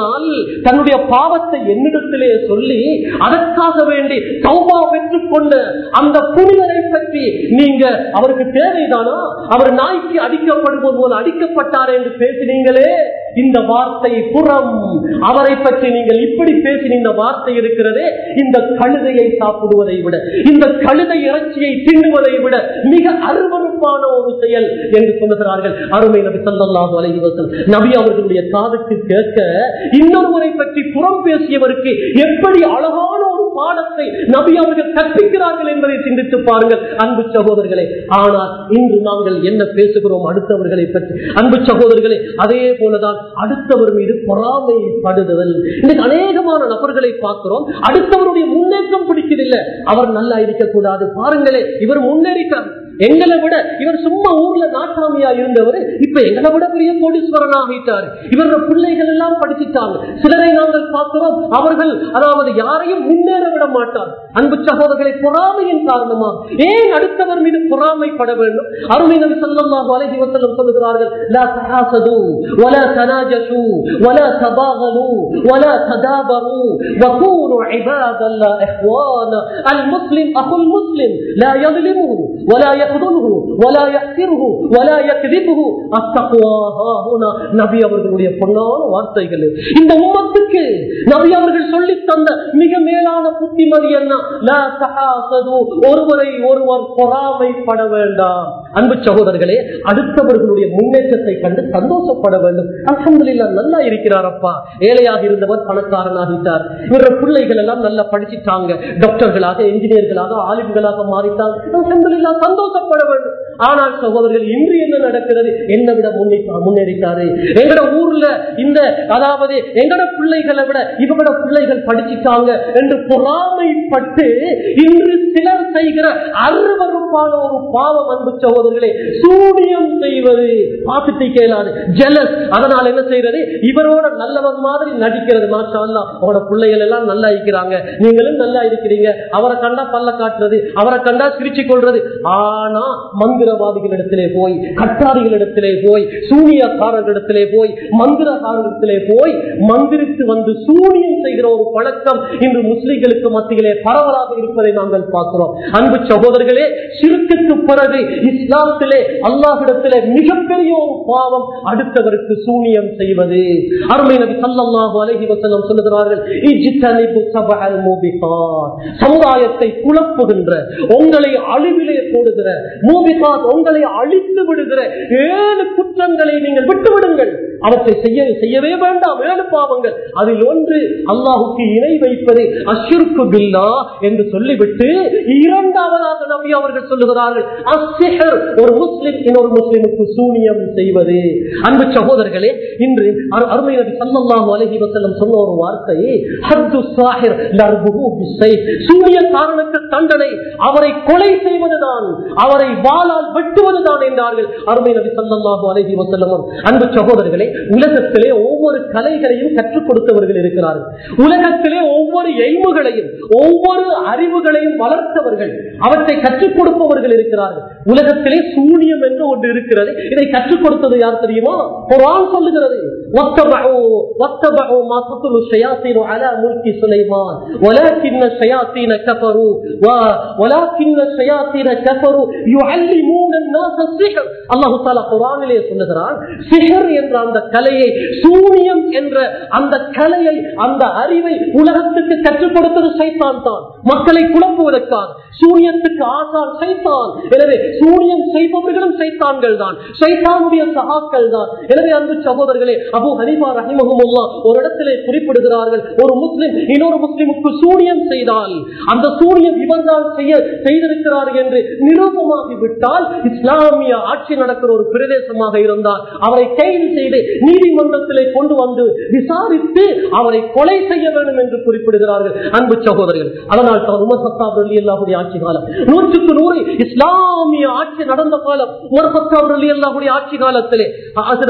பின்னால் தன்னுடைய பாவத்தை என்னிடத்திலே சொல்லி அதற்காக வேண்டி சௌபா பெற்றுக் கொண்ட அந்த புனிதரை பற்றி நீங்க அவருக்கு தேவைதானா அவர் நாய்க்கு அடிக்கப்படுவது போல அடிக்கப்பட்டார் என்று பேசினீங்களே இந்த வார்த்தை புறம் அவரை பற்றி நீங்கள் இப்படி பேசின இந்த வார்த்தை இருக்கிறதே இந்த கழுதையை சாப்பிடுவதை விட இந்த கழுதை இறைச்சியை தின்னுவதை விட மிக அருவறுப்பான ஒரு செயல் என்று சொல்லுகிறார்கள் அருமை நபி சல்லாஹு அலைஹி வஸல்லம் நபி அவர்களுடைய காதுக்கு கேட்க இன்னொருவரை பற்றி புறம் பேசியவருக்கு எப்படி அழகான ஒரு பாடத்தை நபி அவர்கள் கற்பிக்கிறார்கள் என்பதை சிந்தித்து பாருங்கள் அன்பு சகோதரர்களே ஆனால் இன்று நாங்கள் என்ன பேசுகிறோம் அடுத்தவர்களை பற்றி அன்பு சகோதரர்களே அதே போலதான் அடுத்தவர் மீது பொறாமைப்படுதல் இன்னைக்கு அநேகமான நபர்களை பார்க்கிறோம் அடுத்தவருடைய முன்னேற்றம் பிடிக்கவில்லை அவர் நல்லா இருக்கக்கூடாது பாருங்களே இவர் முன்னேறிட்டார் எங்களை விட இவர் சும்மா ஊர்ல நாட்டாமியா இருந்தவர் இப்ப எங்களை விட பெரிய கோடீஸ்வரன் ஆகிட்டார் இவரோட பிள்ளைகள் எல்லாம் படிச்சுட்டாங்க சிலரை நாங்கள் பார்க்கிறோம் அவர்கள் அதாவது யாரையும் முன்னேற விட மாட்டார் அன்பு சகோதரர்களை பொறாமையின் காரணமா ஏன் அடுத்தவர் மீது பொறாமைப்பட வேண்டும் அருமை நபி ஸல்லல்லாஹு அலைஹி வஸல்லம் சொல்லுகிறார்கள் லா தஹாசது வலா தனாஜசு வலா தபாகலு வலா ததாபரு வகூனு இபாதல்லா இஹ்வானா المسلم اخو المسلم لا يظلمه ولا يخذله ولا يحسره ولا يكذبه التقوى ها هنا நபி அவர்களுடைய பொன்னான வார்த்தைகள் இந்த உம்மத்துக்கு நபி அவர்கள் சொல்லி தந்த மிக மேலான புத்திமதி என்ன லா தஹாசது ஒருவரை ஒருவர் பொறாமைப்பட வேண்டாம் அன்பு சகோதரர்களே அடுத்தவர்களுடைய முன்னேற்றத்தை கண்டு சந்தோஷப்பட வேண்டும் அல்ஹம்துலில்லாஹ் நல்லா இருக்கிறார் அப்பா ஏழையாக இருந்தவர் பணக்காரனாகிட்டார் இவருடைய பிள்ளைகள் எல்லாம் நல்லா படிச்சுட்டாங்க டாக்டர்களாக என்ஜினியர்களாக ஆலிம்களாக மாறிட்டாங்க அல்ஹம்துலில்லாஹ் சந்தோஷப்பட வேண்டும் ஆனால் சகோதரர்கள் இன்று என்ன நடக்கிறது என்னை விட முன்னே- முன்னேறிட்டாரு எங்கட ஊர்ல இந்த அதாவது எங்கட பிள்ளைகளை விட இவங்களோட பிள்ளைகள் படிச்சுட்டாங்க என்று பொறாமைப்பட்டு இன்று சிலர் செய்கிற அருவறுப்பான ஒரு பாவம் அன்பு சகோதரர்களே சூனியம் செய்வது பார்த்துட்டு கேளாது ஜெலஸ் அதனால் என்ன செய்யறது இவரோட நல்லவன் மாதிரி நடிக்கிறது மாஷா அல்லா அவரோட பிள்ளைகள் எல்லாம் நல்லா இருக்கிறாங்க நீங்களும் நல்லா இருக்கிறீங்க அவரை கண்டா பல்ல காட்டுறது அவரை கண்டா சிரிச்சு கொள்றது ஆனா மந்திரவாதிகளிடத்திலே போய் கட்டாரிகளிடத்திலே போய் சூனியக்காரர்களிடத்திலே போய் மந்திரக்காரர்களிடத்திலே போய் மந்திரித்து வந்து சூனியம் செய்கிற ஒரு பழக்கம் இன்று முஸ்லிம்களுக்கு மத்தியிலே பரவலாக இருப்பதை நாங்கள் பார்க்கிறோம் அன்பு சகோதரர்களே சிறுக்குக்கு பிறகு இஸ்லாத்திலே அல்லாஹிடத்திலே மிகப்பெரிய ஒரு பாவம் அடுத்தவருக்கு சூனியம் செய்வது அருமை நபி ஸல்லல்லாஹு அலைஹி வஸல்லம் சொல்லுகிறார்கள் இஜ்தனிபு சபஅல் மூபிகாத் சமுதாயத்தை குழப்புகின்ற உங்களை அழிவிலே போடுகிற மூபிகாத் உங்களை அழித்து விடுகிற ஏழு குற்றங்களை நீங்கள் விட்டு விடுங்கள் அவற்றை செய்ய செய்யவே வேண்டாம் ஏழு பாவங்கள் அதில் ஒன்று அல்லாஹுக்கு இணை வைப்பது அஷிர்கு பில்லா என்று சொல்லிவிட்டு இரண்டாவதாக நபி அவர்கள் சொல்லுகிறார்கள் அஸ்ஸிஹர் ஒரு முஸ்லிம் இன்னொரு முஸ்லிமுக்கு சூனியம் செய்வது அன்பு சகோதரர்களே இன்று அரு- அருமை நபி ஸல்லல்லாஹு அலைஹி வஸல்லம் சொன்ன ஒரு வார்த்தை ஹத்து சாஹிர் லர்புஹு பிஸ்ஸைஃப் சூனியக்காரனுக்கு தண்டனை அவரை கொலை செய்வதுதான் அவரை வாளால் வெட்டுவதுதான் என்றார்கள் அருமை நபி ஸல்லல்லாஹு அலைஹி வஸல்லம் அன்பு சகோதரர்களே உலகத்திலே ஒவ்வொரு கலைகளையும் கற்றுக் கொடுத்தவர்கள் இருக்கிறார்கள் உலகத்திலே ஒவ்வொரு எய்முகளையும் ஒவ்வொரு அறிவுகளையும் வளர்த்தவர்கள் அவற்றை கற்றுக் கொடுப்பவர்கள் இருக்கிறார்கள் உலகத்திலே சூனியம் என்று ஒன்று இருக்கிறது இதை கற்றுக் கொடுத்தது யார் தெரியுமா குர்ஆன் சொல்லுகிறது واتبعوا واتبعوا ما تتلو الشياطين على ملك سليمان ولكن الشياطين كفروا و- ولكن الشياطين كفروا يعلمون الناس السحر அல்லாஹு தாலா குரானிலே சொல்லுகிறான் சிஹர் என்ற அந்த கலையை சூனியம் என்ற அந்த கலையை அந்த அறிவை உலகத்துக்கு கற்றுக் கொடுத்தது சைத்தான் தான் மக்களை குழப்புவதற்காக சூனியத்துக்கு ஆசான் சைத்தான் எனவே சூனியம் செய்பவர்களும் சைத்தான்கள் தான் சைத்தானுடைய சகாக்கள் தான் எனவே அன்பு சகோதரர்களே அபு ஹனிமா ரஹிமஹமுல்லா ஒரு இடத்திலே குறிப்பிடுகிறார்கள் ஒரு முஸ்லிம் இன்னொரு முஸ்லிமுக்கு சூனியம் செய்தால் அந்த சூனியம் இவர்தான் செய்ய செய்திருக்கிறார் என்று நிரூபமாகி விட்டால் இஸ்லாமிய ஆட்சி நடக்கிற ஒரு பிரதேசமாக இருந்தால் அவரை கைது செய்து நீதிமன்றத்திலே கொண்டு வந்து விசாரித்து அவரை கொலை செய்ய வேண்டும் என்று குறிப்பிடுகிறார்கள் அன்பு சகோதரர்கள் அதனால் தான் உமர் சத்தாப் அலி அல்லாஹுடைய ஆட்சி காலம் நூற்றுக்கு நூறு இஸ்லாமிய ஆட்சி நடந்த காலம் உமர் சத்தாப் அலி அல்லாஹுடைய ஆட்சி காலத்திலே ஹசரத்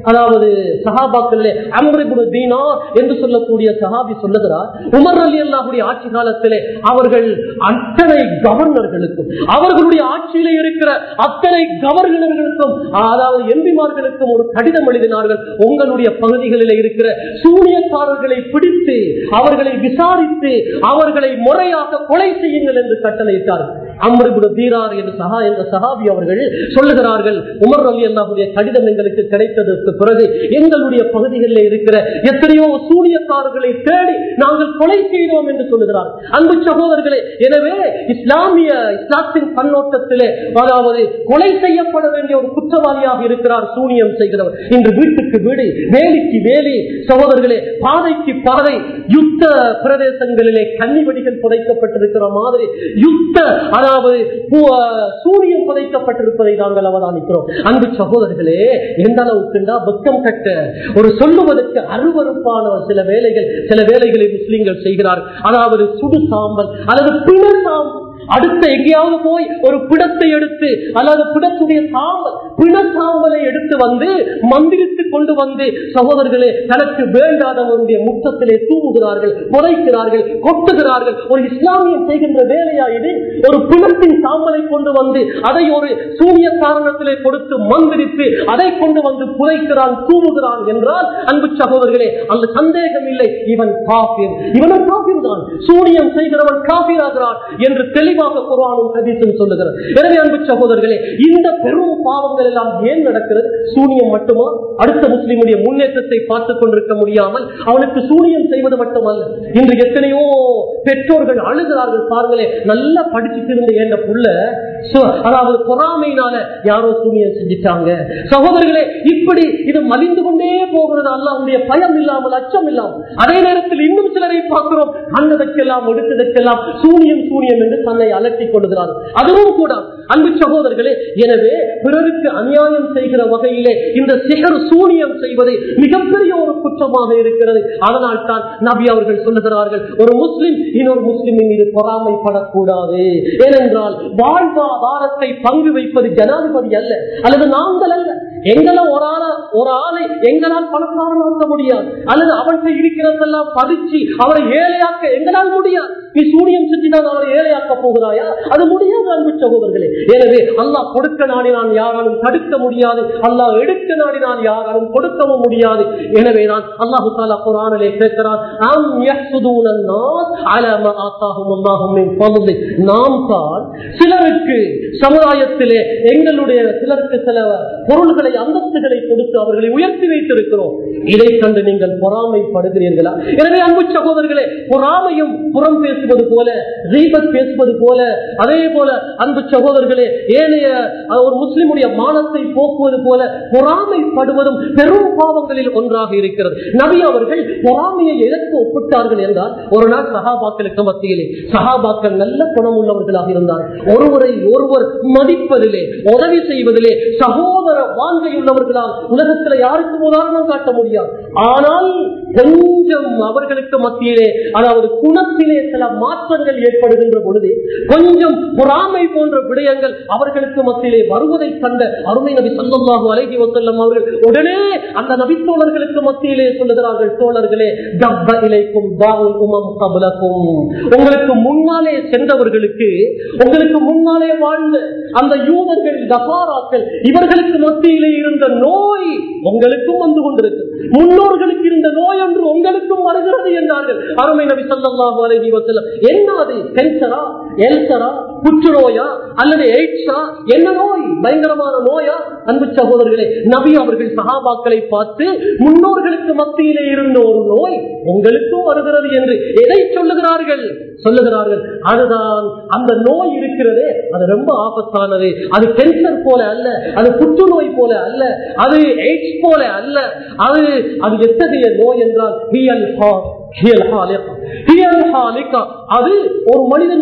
அதாவது சஹாபாக்களிலே அம்ரிபுடு தீனா என்று சொல்லக்கூடிய சஹாபி சொல்லுகிறார் உமர் அலி அல்லாஹுடைய ஆட்சி காலத்திலே அவர்கள் அத்தனை கவர்னர்களுக்கும் அவர்களுடைய ஆட்சியிலே இருக்கிற அத்தனை கவர்னர்களுக்கும் அதாவது எம்பிமார்களுக்கும் ஒரு கடிதம் எழுதினார்கள் உங்களுடைய பகுதிகளில் இருக்கிற சூனியக்காரர்களை பிடித்து அவர்களை விசாரித்து அவர்களை முறையாக கொலை செய்யுங்கள் என்று கட்டளையிட்டார்கள் அம்ரிபுடு தீரார் என்று சஹா என்ற சஹாபி அவர்கள் சொல்லுகிறார்கள் உமர் அலி அல்லாஹுடைய கடிதம் எங்களுக்கு கிடைத்ததற்கு பிறகு எங்களுடைய பகுதிகளில் இருக்கிற எத்தனையோ சூனியக்காரர்களை தேடி நாங்கள் கொலை செய்தோம் என்று சொல்லுகிறார் அன்பு சகோதரர்களே எனவே இஸ்லாமிய இஸ்லாத்தின் கண்ணோட்டத்திலே அதாவது கொலை செய்யப்பட வேண்டிய ஒரு குற்றவாளியாக இருக்கிறார் சூனியம் செய்கிறவர் இன்று வீட்டுக்கு வீடு வேலிக்கு வேலி சகோதரர்களே பாதைக்கு பாதை யுத்த பிரதேசங்களிலே கன்னிவடிகள் புதைக்கப்பட்டிருக்கிற மாதிரி யுத்த அதாவது பு- சூனியம் புதைக்கப்பட்டிருப்பதை நாங்கள் அவதானிக்கிறோம் அன்பு சகோதரர்களே எந்த அளவுக்குண்டா வெக்கம் கட்ட ஒரு சொல்லுவதற்கு அருவறுப்பான சில வேலைகள் சில வேலைகளை முஸ்லிம்கள் செய்கிறார் அதாவது சுடு சாம்பல் அல்லது பிண சாம்பல் அடுத்த எங்கேயாவது போய் ஒரு பிடத்தை எடுத்து அல்லது பிடத்துடைய சாம்பல் பிண சாம்பலை எடுத்து வந்து மந்திரித்து கொண்டு வந்து சகோதரர்களே தனக்கு வேண்டாதவருடைய முற்றத்திலே தூவுகிறார்கள் புதைக்கிறார்கள் கொட்டுகிறார்கள் ஒரு இஸ்லாமியம் செய்கின்ற வேலையா இது ஒரு பிணத்தின் சாம்பலை கொண்டு வந்து அதை ஒரு சூனிய காரணத்திலே கொடுத்து மந்திரித்து அதை கொண்டு வந்து புதைக்கிறான் தூவுகிறான் என்றால் அன்பு சகோதரர்களே அந்த சந்தேகம் இல்லை இவன் காபீர் இவனும் காபீர் தான் சூனியம் செய்கிறவன் காபீராகிறான் என்று தெளிவாக குர்ஆனும் ஹதீஸும் சொல்லுகிறது எனவே அன்பு சகோதரர்களே இந்த பெரும் பாவங்கள் எல்லாம் ஏன் நடக்கிறது சூனியம் மட்டுமா அடுத்த முஸ்லிமுடைய முன்னேற்றத்தை பார்த்துக் கொண்டிருக்க முடியாமல் அவனுக்கு சூனியம் செய்வது மட்டுமல்ல இன்று எத்தனையோ பெற்றோர்கள் அழுகிறார்கள் பாருங்களே நல்லா படிச்சுட்டு இருந்த என்ற புள்ள சு- அதாவது பொறாமையினால யாரோ சூனியம் செஞ்சுட்டாங்க சகோதரர்களே இப்படி இது மலிந்து கொண்டே போகிறது அல்லாவுடைய பயம் இல்லாமல் அச்சம் இல்லாமல் அதே நேரத்தில் இன்னும் சிலரை பார்க்கிறோம் கண்டதற்கெல்லாம் எடுத்ததற்கெல்லாம் சூனியம் சூனியம் என்று தன்னை அலட்டிக் கொள்கிறார் அதுவும் கூட அன்பு சகோதரர்களே எனவே பிறருக்கு அநியாயம் செய்கிற வகையிலே இந்த சிகர் சூனியம் செய்வது மிகப்பெரிய ஒரு குற்றமாக இருக்கிறது அதனால் தான் நபி அவர்கள் சொல்லுகிறார்கள் ஒரு முஸ்லிம் இன்னொரு முஸ்லிமின் மீது பொறாமைப்படக்கூடாது ஏனென்றால் வாழ்வாதாரத்தை பங்கு வைப்பது ஜனாதிபதி அல்ல அல்லது நாங்கள் அல்ல எங்களை ஒரு ஆள ஒரு ஆளை எங்களால் பணக்காரனாக்க முடியாது அல்லது அவற்றை இருக்கிறதெல்லாம் பதிச்சு அவரை ஏழையாக்க எங்களால் முடியாது நீ சூனியம் செஞ்சினால் அவரை ஏழையாக்க போகிறாயா அது முடியாது அன்பு சகோதரர்களே எனவே அல்லாஹ் கொடுக்க நாடினால் யாராலும் தடுக்க முடியாது அல்லாஹ் எடுக்க நாடினால் யாராலும் கொடுக்கவும் முடியாது எனவே நான் அல்லாஹு தாலா குரானிலே கேட்கிறான் நாம் யஹ்சுதூன الناس على ما آتاهم الله من فضله. நாம் தான் சிலருக்கு சமுதாயத்திலே எங்களுடைய சிலருக்கு சில பொருள்களை அந்தஸ்துகளை கொடுத்து அவர்களை உயர்த்தி வைத்திருக்கிறோம் இதை கண்டு நீங்கள் பொறாமைப்படுகிறீர்களா எனவே அன்பு சகோதரர்களே பொறாமையும் புறம் பேசுவது போல ரீபத் பேசுவது போல அதே போல அன்பு சகோதரர்களே ஏனைய அஹ், ஒரு முஸ்லிமுடைய மானத்தை போக்குவது போல பொறாமைப்படுவதும் பெரும் பாவங்களில் ஒன்றாக இருக்கிறது நபி அவர்கள் பொறாமையை எதற்கு ஒப்பிட்டார்கள் என்றால் ஒரு நாள் சகாபாக்களுக்கு மத்தியிலே சகாபாக்கள் நல்ல குணம் உள்ளவர்களாக இருந்தார் ஒருவரை ஒருவர் மதிப்பதிலே உதவி செய்வதிலே சகோதர வாழ்க்கை உள்ளவர்களால் உலகத்தில் யாருக்கும் உதாரணம் காட்ட முடியாது ஆனால் கொஞ்சம் அவர்களுக்கு மத்தியிலே அதாவது குணத்திலே சில மாற்றங்கள் ஏற்படுகின்ற பொழுது கொஞ்சம் பொறாமை போன்ற விடயங்கள் அவர்களுக்கு மத்தியிலே வருவதை கண்ட அருமை நபி சல்லல்லாஹு அலைஹி வஸல்லம் அவர்கள் உடனே அந்த நபி தோழர்களுக்கு மத்தியிலே சொல்லுகிறார்கள் தோழர்களே தப்ப இலைக்கும் தாவுல் உமம் கபலக்கும் உங்களுக்கு முன்னாலே சென்றவர்களுக்கு உங்களுக்கு முன்னாலே வாழ்ந்த அந்த யூதர்கள் தபாராக்கள் இவர்களுக்கு மத்தியிலே இருந்த நோய் உங்களுக்கும் வந்து கொண்டிருக்கு முன்னோர்களுக்கு இருந்த நோய் ஒன்று உங்களுக்கும் வருகிறது என்றார்கள் அருமை நபி ஸல்லல்லாஹு அலைஹி வஸல்லம் என்ன அது கேன்சரா எல்சரா புற்றுநோயா அல்லது எய்ட்ஸா என்ன நோய் பயங்கரமான நோயா அன்பு சகோதரர்களே நபி அவர்கள் சஹாபாக்களை பார்த்து முன்னோர்களுக்கு மத்தியிலே இருந்த ஒரு நோய் உங்களுக்கும் வருகிறது என்று எதை சொல்லுகிறார்கள் சொல்லுகிறார்கள் அதுதான் அந்த நோய் இருக்கிறதே அது ரொம்ப ஆபத்தானது அது கேன்சர் போல அல்ல அது புற்றுநோய் போல அல்ல அது எய்ட்ஸ் போல அல்ல அது அது எத்தகைய நோய் என்றால் ஹியல் ஹார்ட் ஹியல் ஹாலிகா. ஹியல் ஹாலிகா. அது ஒரு மனிதனுடைய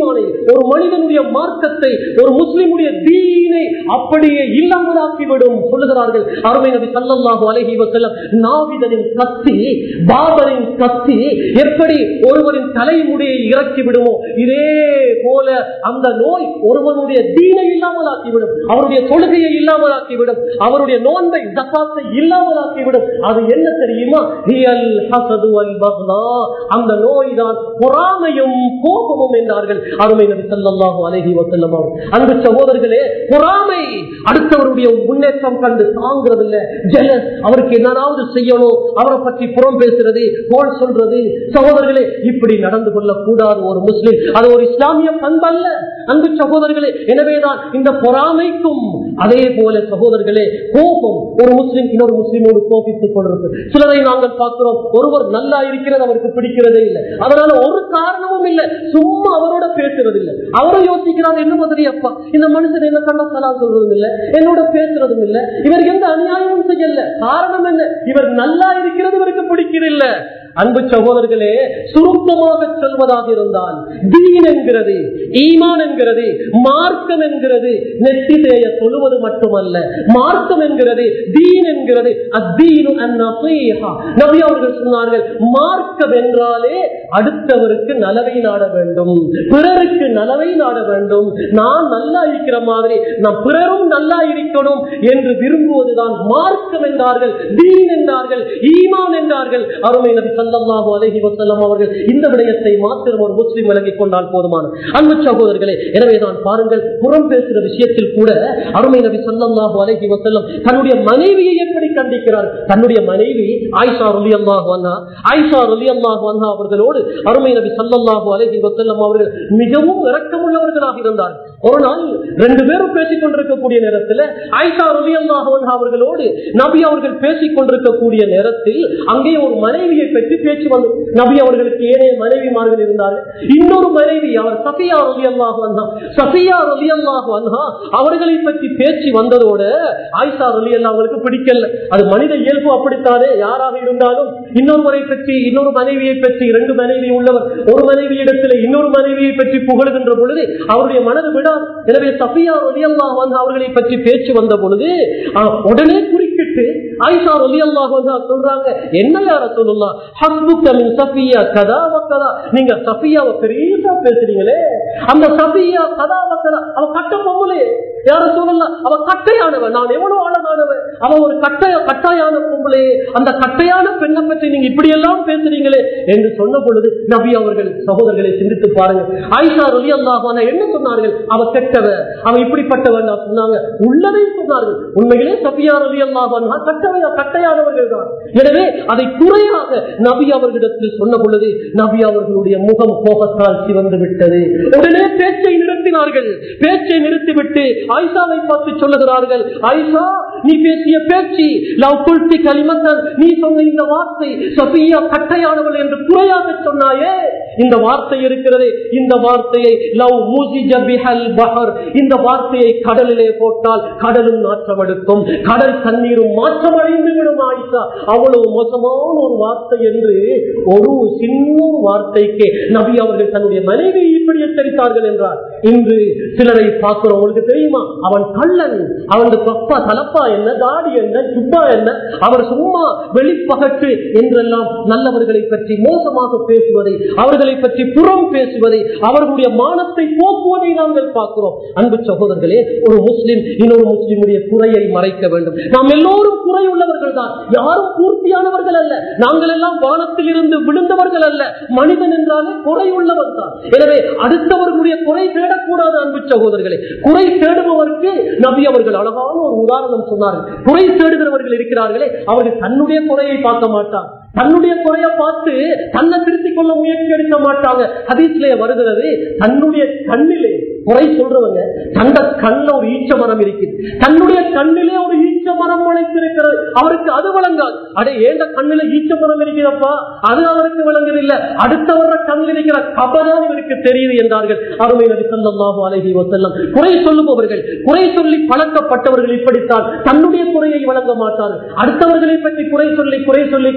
ஈமானை ஒரு மனிதனுடைய மார்க்கத்தை ஒரு முஸ்லிமுடைய தீனை அப்படியே இல்லாமலாக்கிவிடும் சொல்லுகிறார்கள் அருமை நபி சல்லல்லாஹு அலைஹி வஸல்லம் நாவிதனின் கத்தி பாபரின் கத்தி எப்படி ஒருவரின் தலைமுடியை இறக்கி விடுமோ இதே போல அந்த நோய் ஒருவனுடைய தீனை இல்லாமலாக்கிவிடும் அவருடைய தொழுகையை இல்லாமலாக்கிவிடும் அவருடைய நோன்பை ஜக்காத்தை இல்லாமலாக்கிவிடும் அது என்ன தெரியுமா ஹியல் ஹசது வல் பக்லா அந்த நோய் தான் பொறாமையும் கோபமும் என்றார்கள் அருமை நபி ஸல்லல்லாஹு அலைஹி வஸல்லம் அவர் அன்பு சகோதரர்களே பொறாமை அடுத்தவருடைய முன்னேற்றம் கண்டு தாங்கிறது இல்ல ஜெலஸ் அவருக்கு என்னதாவது செய்யணும் அவரை பற்றி புறம் பேசுறது கோல் சொல்றது சகோதரர்களே இப்படி நடந்து கொள்ளக் கூடாது ஒரு முஸ்லிம் அது ஒரு இஸ்லாமிய பண்பல்ல அன்பு சகோதரர்களே எனவேதான் இந்த பொறாமைக்கும் அதே போல சகோதரர்களே கோபம் ஒரு முஸ்லிம் இன்னொரு முஸ்லிமோடு கோபித்துக் கொண்டிருப்பது சிலரை நாங்கள் பார்க்கிறோம் ஒருவர் நல்லா இருக்கிறது அவருக்கு பிடிக்கிறதே இல்லை அதனால ஒரு காரணமும் இல்லை சும்மா அவரோட பேசுறது இல்லை அவரும் யோசிக்கிறாங்க என்ன மாதிரி அப்பா இந்த மனுஷன் என்ன கண்ண சலா சொல்றதும் இல்லை என்னோட பேசுறதும் இல்லை இவர் எந்த அநியாயமும் செய்யல காரணம் என்ன இவர் நல்லா இருக்கிறது இவருக்கு பிடிக்கிறதில்ல அன்பு சகோதரர்களே சுருக்கமாக சொல்வதாக இருந்தால் தீன் என்கிறது ஈமான் என்கிறது மார்க்கம் என்கிறது நெத்தி தேய சொல்லுவது மட்டுமல்ல மார்க்கம் என்கிறது தீன் என்கிறது அத்தீனு அந்நசீஹா. நபி அவர்கள் சொன்னார்கள் மார்க்கம் என்றாலே அடுத்தவருக்கு நலவை நாட வேண்டும் பிறருக்கு நலவை நாட வேண்டும் நான் நல்லா இருக்கிற மாதிரி நான் பிறரும் நல்லா இருக்கணும் என்று விரும்புவதுதான் மார்க்கம் என்றார்கள் தீன் என்றார்கள் ஈமான் என்றார்கள் அருமை நபி சல்லல்லாஹு அலைஹி வஸல்லம் அவர்கள் இந்த விடயத்தை மாத்திரம் ஒரு முஸ்லிம் விலகிக் கொண்டால் போதுமான அன்பு சகோதரர்களே எனவேதான் பாருங்கள் புறம் பேசுகிற விஷயத்தில் கூட அருமை நபி சல்லல்லாஹு அலைஹி வஸல்லம் தன்னுடைய மனைவியை எப்படி கண்டிக்கிறார் தன்னுடைய மனைவி ஆயிஷா ரலியல்லாஹு அன்ஹா ஆயிஷா ரலியல்லாஹு அன்ஹா அவர்களோடு அருமை நபி சல்லல்லாஹு அலைஹி வஸல்லம் அவர்கள் மிகவும் இரக்கமுள்ளவர்களாக இருந்தார் ஒரு நாள் ரெண்டு பேரும் பேசிக் கொண்டிருக்கக்கூடிய நேரத்தில் ஆயிஷா ரலியல்லாஹு அன்ஹா அவர்களோடு நபி அவர்கள் பேசிக் கொண்டிருக்கக்கூடிய நேரத்தில் அங்கே ஒரு மனைவியை பற்றி பேச்சு வந்து நபி அவர்களுக்கு ஏனைய மனைவிமார்கள் இருந்தார்கள் இன்னொரு மனைவி அவர் சஃபியா ரலி அல்லாஹு அன்ஹா சஃபியா ரலி அல்லாஹு அன்ஹா அவர்களை பற்றி பேச்சு வந்ததோட ஆயிஷா ரலி அல்லா அவர்களுக்கு பிடிக்கல அது மனித இயல்பு அப்படித்தானே யாராக இருந்தாலும் இன்னொருவரை பற்றி இன்னொரு மனைவியை பற்றி இரண்டு மனைவி உள்ளவர் ஒரு மனைவி இடத்துல இன்னொரு மனைவியை பற்றி புகழுகின்ற பொழுது அவருடைய மனது விடாது எனவே சஃபியா ரலி அல்லாஹு அன்ஹா அவர்களை பற்றி பேச்சு வந்த பொழுது ஆஹ், உடனே குறுக்கிட்டு ஆயிஷா ரலி அல்லாஹு அன்ஹா சொல்றாங்க என்ன யார சொல்லலாம் ஹஸ்புக்க மின் சஃபியா கதா வக்கதா நீங்க சஃபியாவை பெரியசா பேசுறீங்களே அந்த சஃபியா கதா வக்கதா அவ கட்ட பொம்பளே யார சொல்லலாம் அவ கட்டையானவன் நான் எவ்வளவு அழகானவன் அவ ஒரு கட்டைய கட்டாயான பொம்பளே அந்த கட்டையான பெண்ணை பற்றி நீங்க இப்படி எல்லாம் பேசுறீங்களே என்று சொன்ன பொழுது நபி அவர்கள் சகோதரர்களை சிந்தித்து பாருங்க ஆயிஷா ரலி அல்லாஹான என்ன சொன்னார்கள் அவ கெட்டவ அவ இப்படிப்பட்டவன் சொன்னாங்க உள்ளதை சொன்னார்கள் உண்மையிலே சஃபியா ரலி அல்லாஹானா கட்டவையா கட்டையானவர்கள் தான் எனவே அதை குறையாக நபி அவர்களிடத்தில் சொன்ன பொழுது நபி அவர்களுடைய முகம் கோபத்தால் சிவந்து விட்டது உடனே பேச்சை நிறுத்தினார்கள் பேச்சை நிறுத்திவிட்டு ஆயிஷாவை பார்த்து சொல்லுகிறார்கள் ஆயிஷா நீ பேசிய பேச்சு லவ் குல்தி களிமந்தன் நீ சொன்ன இந்த வார்த்தை சபியா கட்டையானவள் என்று குறையாக சொன்னாயே இந்த வார்த்தை இருக்கிறதே இந்த வார்த்தையை லவ் மூசிஜ பிஹல் பஹர் இந்த வார்த்தையை கடலிலே போட்டால் கடலும் நாற்றம் எடுக்கும் கடல் தண்ணீரும் மாற்றம் அடைந்து விடும் ஆயிஷா அவ்வளவு மோசமான ஒரு வார்த்தை என்று ஒரு சின்ன ஒரு வார்த்தைக்கு நபி அவர்கள் தன்னுடைய மனைவி இப்படி எச்சரித்தார்கள் என்றார் இன்று சிலரை பார்க்கிறோம் உங்களுக்கு தெரியுமா அவன் கள்ளன் அவன் தொப்பா தலப்பா என்ன தாடி என்ன சுப்பா என்ன அவர் சும்மா வெளிப்பகட்டு என்றெல்லாம் நல்லவர்களை பற்றி மோசமாக பேசுவதை அவர்களை பற்றி புறம் பேசுவதை அவர்களுடைய மானத்தை போக்குவதை நாங்கள் பார்க்கிறோம் அன்பு சகோதரர்களே ஒரு முஸ்லிம் இன்னொரு முஸ்லிமுடைய குறையை மறைக்க வேண்டும் நாம் எல்லோரும் குறை உள்ளவர்கள் தான் யாரும் பூர்த்தியானவர்கள் அல்ல நாங்கள் எல்லாம் வானத்தில் இருந்து விழுந்தவர்கள் அல்ல மனிதன் என்றாலே குறை உள்ளவன் தான் எனவே அடுத்தவர்களுடைய குறை தேடக்கூடாது அன்பு சகோதரர்களே குறை தேடுபவருக்கு நபி அவர்கள் அழகான ஒரு உதாரணம் சொன்னார்கள் குறை தேடுகிறவர்கள் இருக்கிறார்களே அவர்கள் தன்னுடைய குறையை பார்க்க மாட்டார் தன்னுடைய குறைய பார்த்து தன்னை திருத்திக் கொள்ள முயற்சி எடுக்க மாட்டாங்க ஹதீஸ்லயே வருகிறது தன்னுடைய கண்ணிலே குறை சொல்றவங்க தந்த கண்ணில் ஒரு ஈச்ச மரம் இருக்குது தன்னுடைய கண்ணிலே ஒரு ஈச்ச மரம் முளைத்திருக்கிறது அவருக்கு அது வழங்காது அடே ஏண்ட கண்ணில ஈச்ச மரம் இருக்கிறப்பா அது அவருக்கு விளங்குதில்லை அடுத்தவர கண்ணில் இருக்கிற கபதான் இவருக்கு தெரியுது என்றார்கள் அருமை நபி ஸல்லல்லாஹு அலைஹி வஸல்லம் குறை சொல்லுபவர்கள் குறை சொல்லி பழக்கப்பட்டவர்கள் இப்படித்தான் தன்னுடைய குறையை வழங்க மாட்டார்கள் அடுத்தவர்களை பற்றி குறை சொல்லி குறை சொல்லி குறை சொல்லி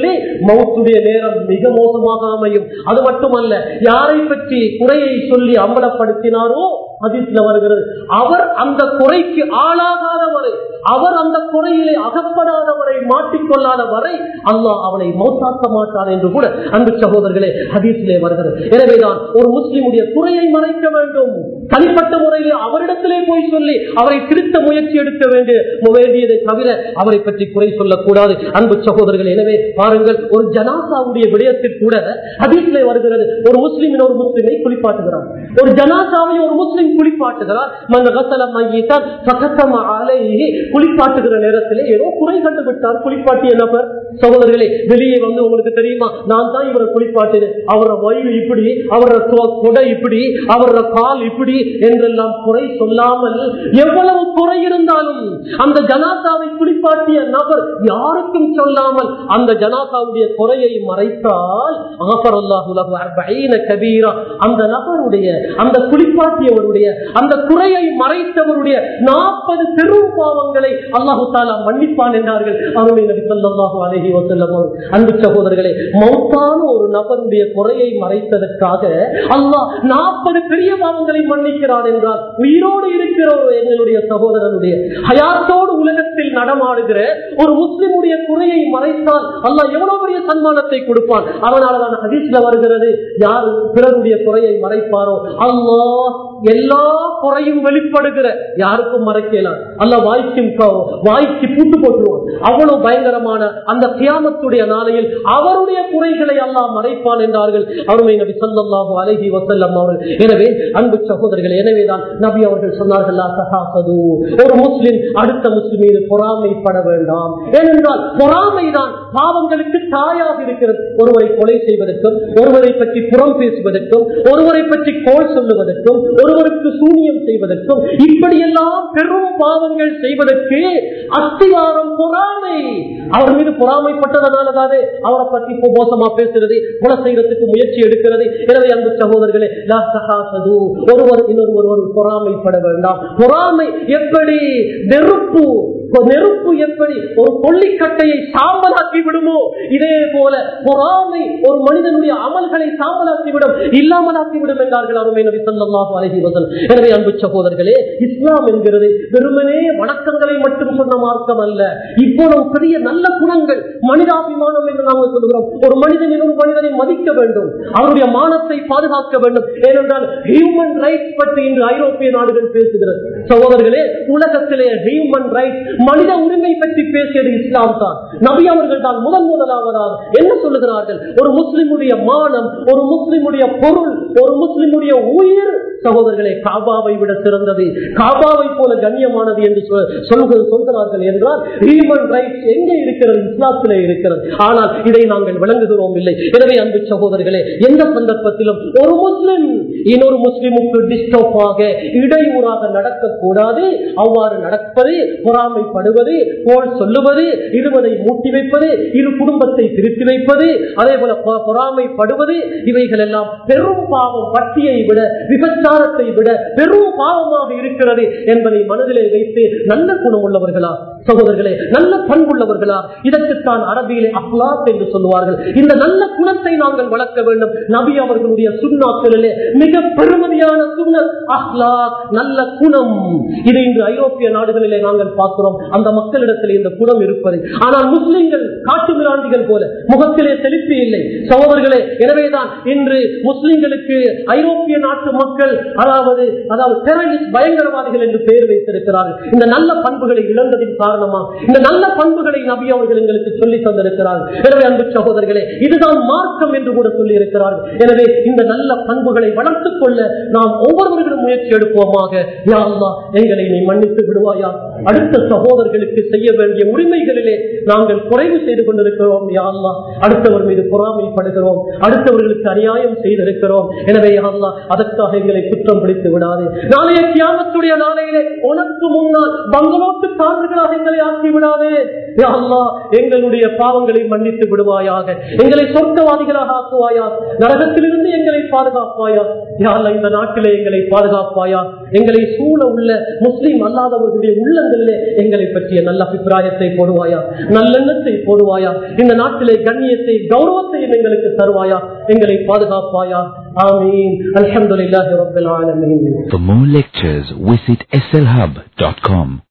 சகோதரர்களே மௌத்துடைய நேரம் மிக மோசமாக அமையும் அது மட்டுமல்ல யாரை பற்றி குறையை சொல்லி அம்பலப்படுத்தினாரோ ஹதீஸ்ல வருகிறது அவர் அந்த குறைக்கு ஆளாகாத வரை அவர் அந்த குறையிலே அகப்படாத வரை மாட்டிக்கொள்ளாத வரை அல்லாஹ் அவனை மௌத்தாக்க மாட்டான் என்று கூட அன்பு சகோதரர்களே ஹதீஸிலே வருகிறது எனவேதான் ஒரு முஸ்லிமுடைய குறையை மறைக்க வேண்டும் தனிப்பட்ட முறையிலே அவரிடத்திலே போய் சொல்லி அவரை திருத்த முயற்சி எடுக்க வேண்டிய வேண்டியதை தவிர அவரை பற்றி குறை சொல்லக்கூடாது அன்பு சகோதரர்கள் எனவே பாருங்கள் ஒரு ஜனாசாவுடைய விடயத்தில் கூட ஹதீஸ்லே வருகிறது ஒரு முஸ்லிமின் ஒரு முஸ்லிமை குளிப்பாட்டுகிறார் ஒரு ஜனாசாவை ஒரு முஸ்லிம் குளிப்பாட்டுகிறார் மன் கசல மையிட்டான் ஃபகத்தம அலைஹி குளிப்பாட்டுகிற நேரத்திலே ஏதோ குறை கண்டு விட்டார் குளிப்பாட்டிய நபர் சகோதரர்களே வெளியே வந்து உங்களுக்கு தெரியுமா நான் தான் இவரை குளிப்பாட்டினேன் அவரோட வயிறு இப்படி அவரோட தொ- கொடை இப்படி அவரோட கால் இப்படி என்றெல்லாம் குறை சொல்லாமல் எவ்வளவு குறை இருந்தாலும் அந்த ஜனாசாவை குளிப்பாட்டிய நபர் யாருக்கும் சொல்லாமல் அந்த ஜனாசாவுடைய குறையை மறைத்தால் ஆஃபரல்லாஹு லஹு அர்பஈன கபீரா அந்த நபருடைய அந்த குளிப்பாட்டியவருடைய அந்த குறையை மறைத்தவருடைய நாற்பது பெரும் பாவங்களை அல்லாஹு தாலா மன்னிப்பான் என்றார்கள் அருமை நபி ஸல்லல்லாஹு அலைஹி வஸல்லம் அவர்கள். அன்பு சகோதரர்களே மௌத்தான ஒரு நபருடைய குறையை மறைத்ததற்காக அல்லாஹ் நாற்பது பெரிய பாவங்களை மன்னிக்கிறான் என்றால் உயிரோடு இருக்கிற ஒரு எங்களுடைய சகோதரனுடைய ஹயாத்தோடு உலகத்தில் நடமாடுகிற ஒரு முஸ்லிமுடைய குறையை மறைத்தால் அல்லாஹ் எவ்வளவு பெரிய சன்மானத்தை கொடுப்பான் அதனாலதான் ஹதீஸ்ல வருகிறது யார் பிறருடைய குறையை மறைப்பாரோ அல்லாஹ் எல்லா குறையும் வெளிப்படுகிற யாருக்கும் மறைக்கலாம் அல்ல வாய்க்கும் க- வாய்க்கு பூட்டு போட்டுருவான் அவ்வளவு பயங்கரமான அந்த கியாமத்துடைய நாளையில் அவருடைய குறைகளை அல்லாஹ் மறைப்பான் என்றார்கள் அருமை நபி ஸல்லல்லாஹு அலைஹி வஸல்லம் அவர்கள் எனவே அன்பு சகோதரர்கள் எனவேதான் நபி அவர்கள் சொன்னார்கள் "லா தஹாசது." ஒரு முஸ்லிம் அடுத்த முஸ்லிம் மீது பொறாமைப்பட வேண்டாம் ஏனென்றால் பொறாமைதான் பாவங்களுக்கு தாயாக இருக்கிறது ஒருவரை கொலை செய்வதற்கும் ஒருவரை பற்றி புறம் பேசுவதற்கும் ஒருவரை பற்றி கோல் சொல்லுவதற்கும் ஒருவருக்கு சூனியம் செய்வதற்கும் இப்படியெல்லாம் பெரும் பாவங்கள் செய்வதற்கு அஸ்திவாரம் பொறாமை அவர் மீது பொறாமைப்பட்டதனாலதானே அவரை பற்றி இப்போ மோசமா பேசுறது கொலை செய்யறதுக்கு முயற்சி எடுக்கிறது எனவே அன்பு சகோதரர்களே லா தஹாசது. ஒருவர் இன்னொரு ஒருவர் பொறாமைப்பட வேண்டாம் பொறாமை எப்படி நெருப்பு நெருப்பு எப்படி ஒரு கொல்லிக்கட்டையை சாம்பலாக்கி விடுமோ இதே போல பொறாமை ஒரு மனிதனுடைய அமல்களை சாம்பலாக்கி விடும் இல்லாமலாக்கி விடும் என்றார்கள் அருமை நபி ஸல்லல்லாஹு அலைஹி வஸல்லம் எனவே அன்பு சகோதரர்களே இஸ்லாம் என்கிறது வெறுமனே வணக்கங்களை மட்டும் சொன்ன மார்க்கம் அல்ல இவ்வளவு பெரிய நல்ல குணங்கள் மனிதாபிமானம் என்று நாங்கள் சொல்கிறோம் ஒரு மனிதன் இன்னொரு மனிதனை மதிக்க வேண்டும் அவருடைய மானத்தை பாதுகாக்க வேண்டும் ஏனென்றால் ஹியூமன் ரைட்ஸ் பற்றி இன்று ஐரோப்பிய நாடுகள் பேசுகிறது சகோதரர்களே உலகத்திலே ஹியூமன் ரைட்ஸ் மனித உரிமை பற்றி பேசியது இஸ்லாம் தான் நபி அவர்கள் தான் முதன் முதலாவதாக என்ன சொல்லுகிறார்கள் ஒரு முஸ்லிமுடைய மானம் ஒரு முஸ்லிமுடைய பொருள் ஒரு முஸ்லிமுடைய உயிர் சகோதரர்களே காபாவை விட சிறந்தது காபாவை போல கண்ணியமானது என்று சொல்- சொல்லுகிறது சொல்கிறார்கள் என்றால் ஹியூமன் ரைட்ஸ் எங்கே இருக்கிறது இஸ்லாத்திலே இருக்கிறது ஆனால் இதை நாங்கள் விளங்குகிறோம் இல்லை எனவே அன்பு சகோதரர்களே எந்த சந்தர்ப்பத்திலும் ஒரு முஸ்லிம் இன்னொரு முஸ்லிமுக்கு டிஸ்டர்பாக இடையூறாக நடக்கக்கூடாது அவ்வாறு நடப்பது பொறாமைப்படுவது போல் சொல்லுவது இருவரை மூட்டி வைப்பது இரு குடும்பத்தை பிரித்து வைப்பது அதே போல பொ- பொறாமைப்படுவது இவைகள் எல்லாம் பெரும் பாவம் பட்டியை விட விபச்சாரத்தை விட பெரும் பாவமாக இருக்கிறது என்பதை மனதிலே வைத்து நல்ல குணம் உள்ளவர்களா சகோதரர்களே நல்ல பண்புள்ளவர்களா இதற்குத்தான் அரபியிலே அஹ்லாக் என்று சொல்லுவார்கள் இந்த நல்ல குணத்தை நாங்கள் வளர்க்க வேண்டும் நபி அவர்களுடைய சுண்ணாக்களிலே மிக பெருமதியான சுண்ணத் அஹ்லாக் நல்ல குணம் இது இன்று ஐரோப்பிய நாடுகளிலே நாங்கள் பார்க்கிறோம் அந்த மக்களிடத்தில் இந்த குணம் இருப்பது ஆனால் முஸ்லிம்கள் காட்டு மிராண்டிகள் போல முகத்திலே செலுத்தி இல்லை சகோதரர்களே எனவேதான் இன்று முஸ்லிம்களுக்கு ஐரோப்பிய நாட்டு மக்கள் அதாவது அதாவது terrorist பயங்கரவாதிகள் என்று பெயர் வைத்திருக்கிறார்கள் இந்த நல்ல பண்புகளை இழந்ததின் காரணமா இந்த நல்ல பண்புகளை நபி அவர்கள் எங்களுக்கு சொல்லி தந்திருக்கிறார்கள் எனவே அன்பு சகோதரர்களே இதுதான் மார்க்கம் என்று கூட சொல்லி இருக்கிறார்கள் எனவே இந்த நல்ல பண்புகளை வளர்த்துக் கொள்ள நாம் ஒவ்வொருவர்களும் முயற்சி எடுப்போமாக யா அல்லாஹ், எங்களை நீ மன்னித்து விடுவாயா அடுத்த சகோதரர்களுக்கு செய்ய வேண்டிய உரிமைகளிலே நாங்கள் குறைவு செய்து கொண்டிருக்கிறோம் யா அல்லாஹ் அடுத்தவர் மீது பொறாமைப்படுகிறோம் அடுத்தவர்களுக்கு அநியாயம் செய்திருக்கிறோம் எனவே யா அல்லாஹ், அதற்காக எங்களை குற்றம் பிடித்து விடாது நாளைய கியாமத்துடைய நாளையிலே உனக்கு முன்னால் பங்களோட்டு காவல்களாக எங்களை ஆக்கி விடாதே யா அல்லாஹ் எங்களுடைய பாவங்களை மன்னித்து விடுவாயாக எங்களை சொர்க்கவாதிகளாக ஆக்குவாயா நரகத்திலிருந்து எங்களை பாதுகாப்பாயா யா அல்லாஹ் இந்த நாட்டிலே எங்களை பாதுகாப்பாயா எங்களை சூழ உள்ள முஸ்லீம் அல்லாதவர்களுடைய உள்ளங்களிலே எங்களை பற்றிய நல்ல அபிப்பிராயத்தை போடுவாயா நல்லெண்ணத்தை போடுவாயா இந்த நாட்டிலே கண்ணியத்தை கௌரவத்தையும் எங்களுக்கு தருவாயா எங்களை பாதுகாப்பாயா ஆமீன் அல்ஹம்துலில்லாஹி ரப்பில் ஆலமீன் For more lectures, visit slhub.com.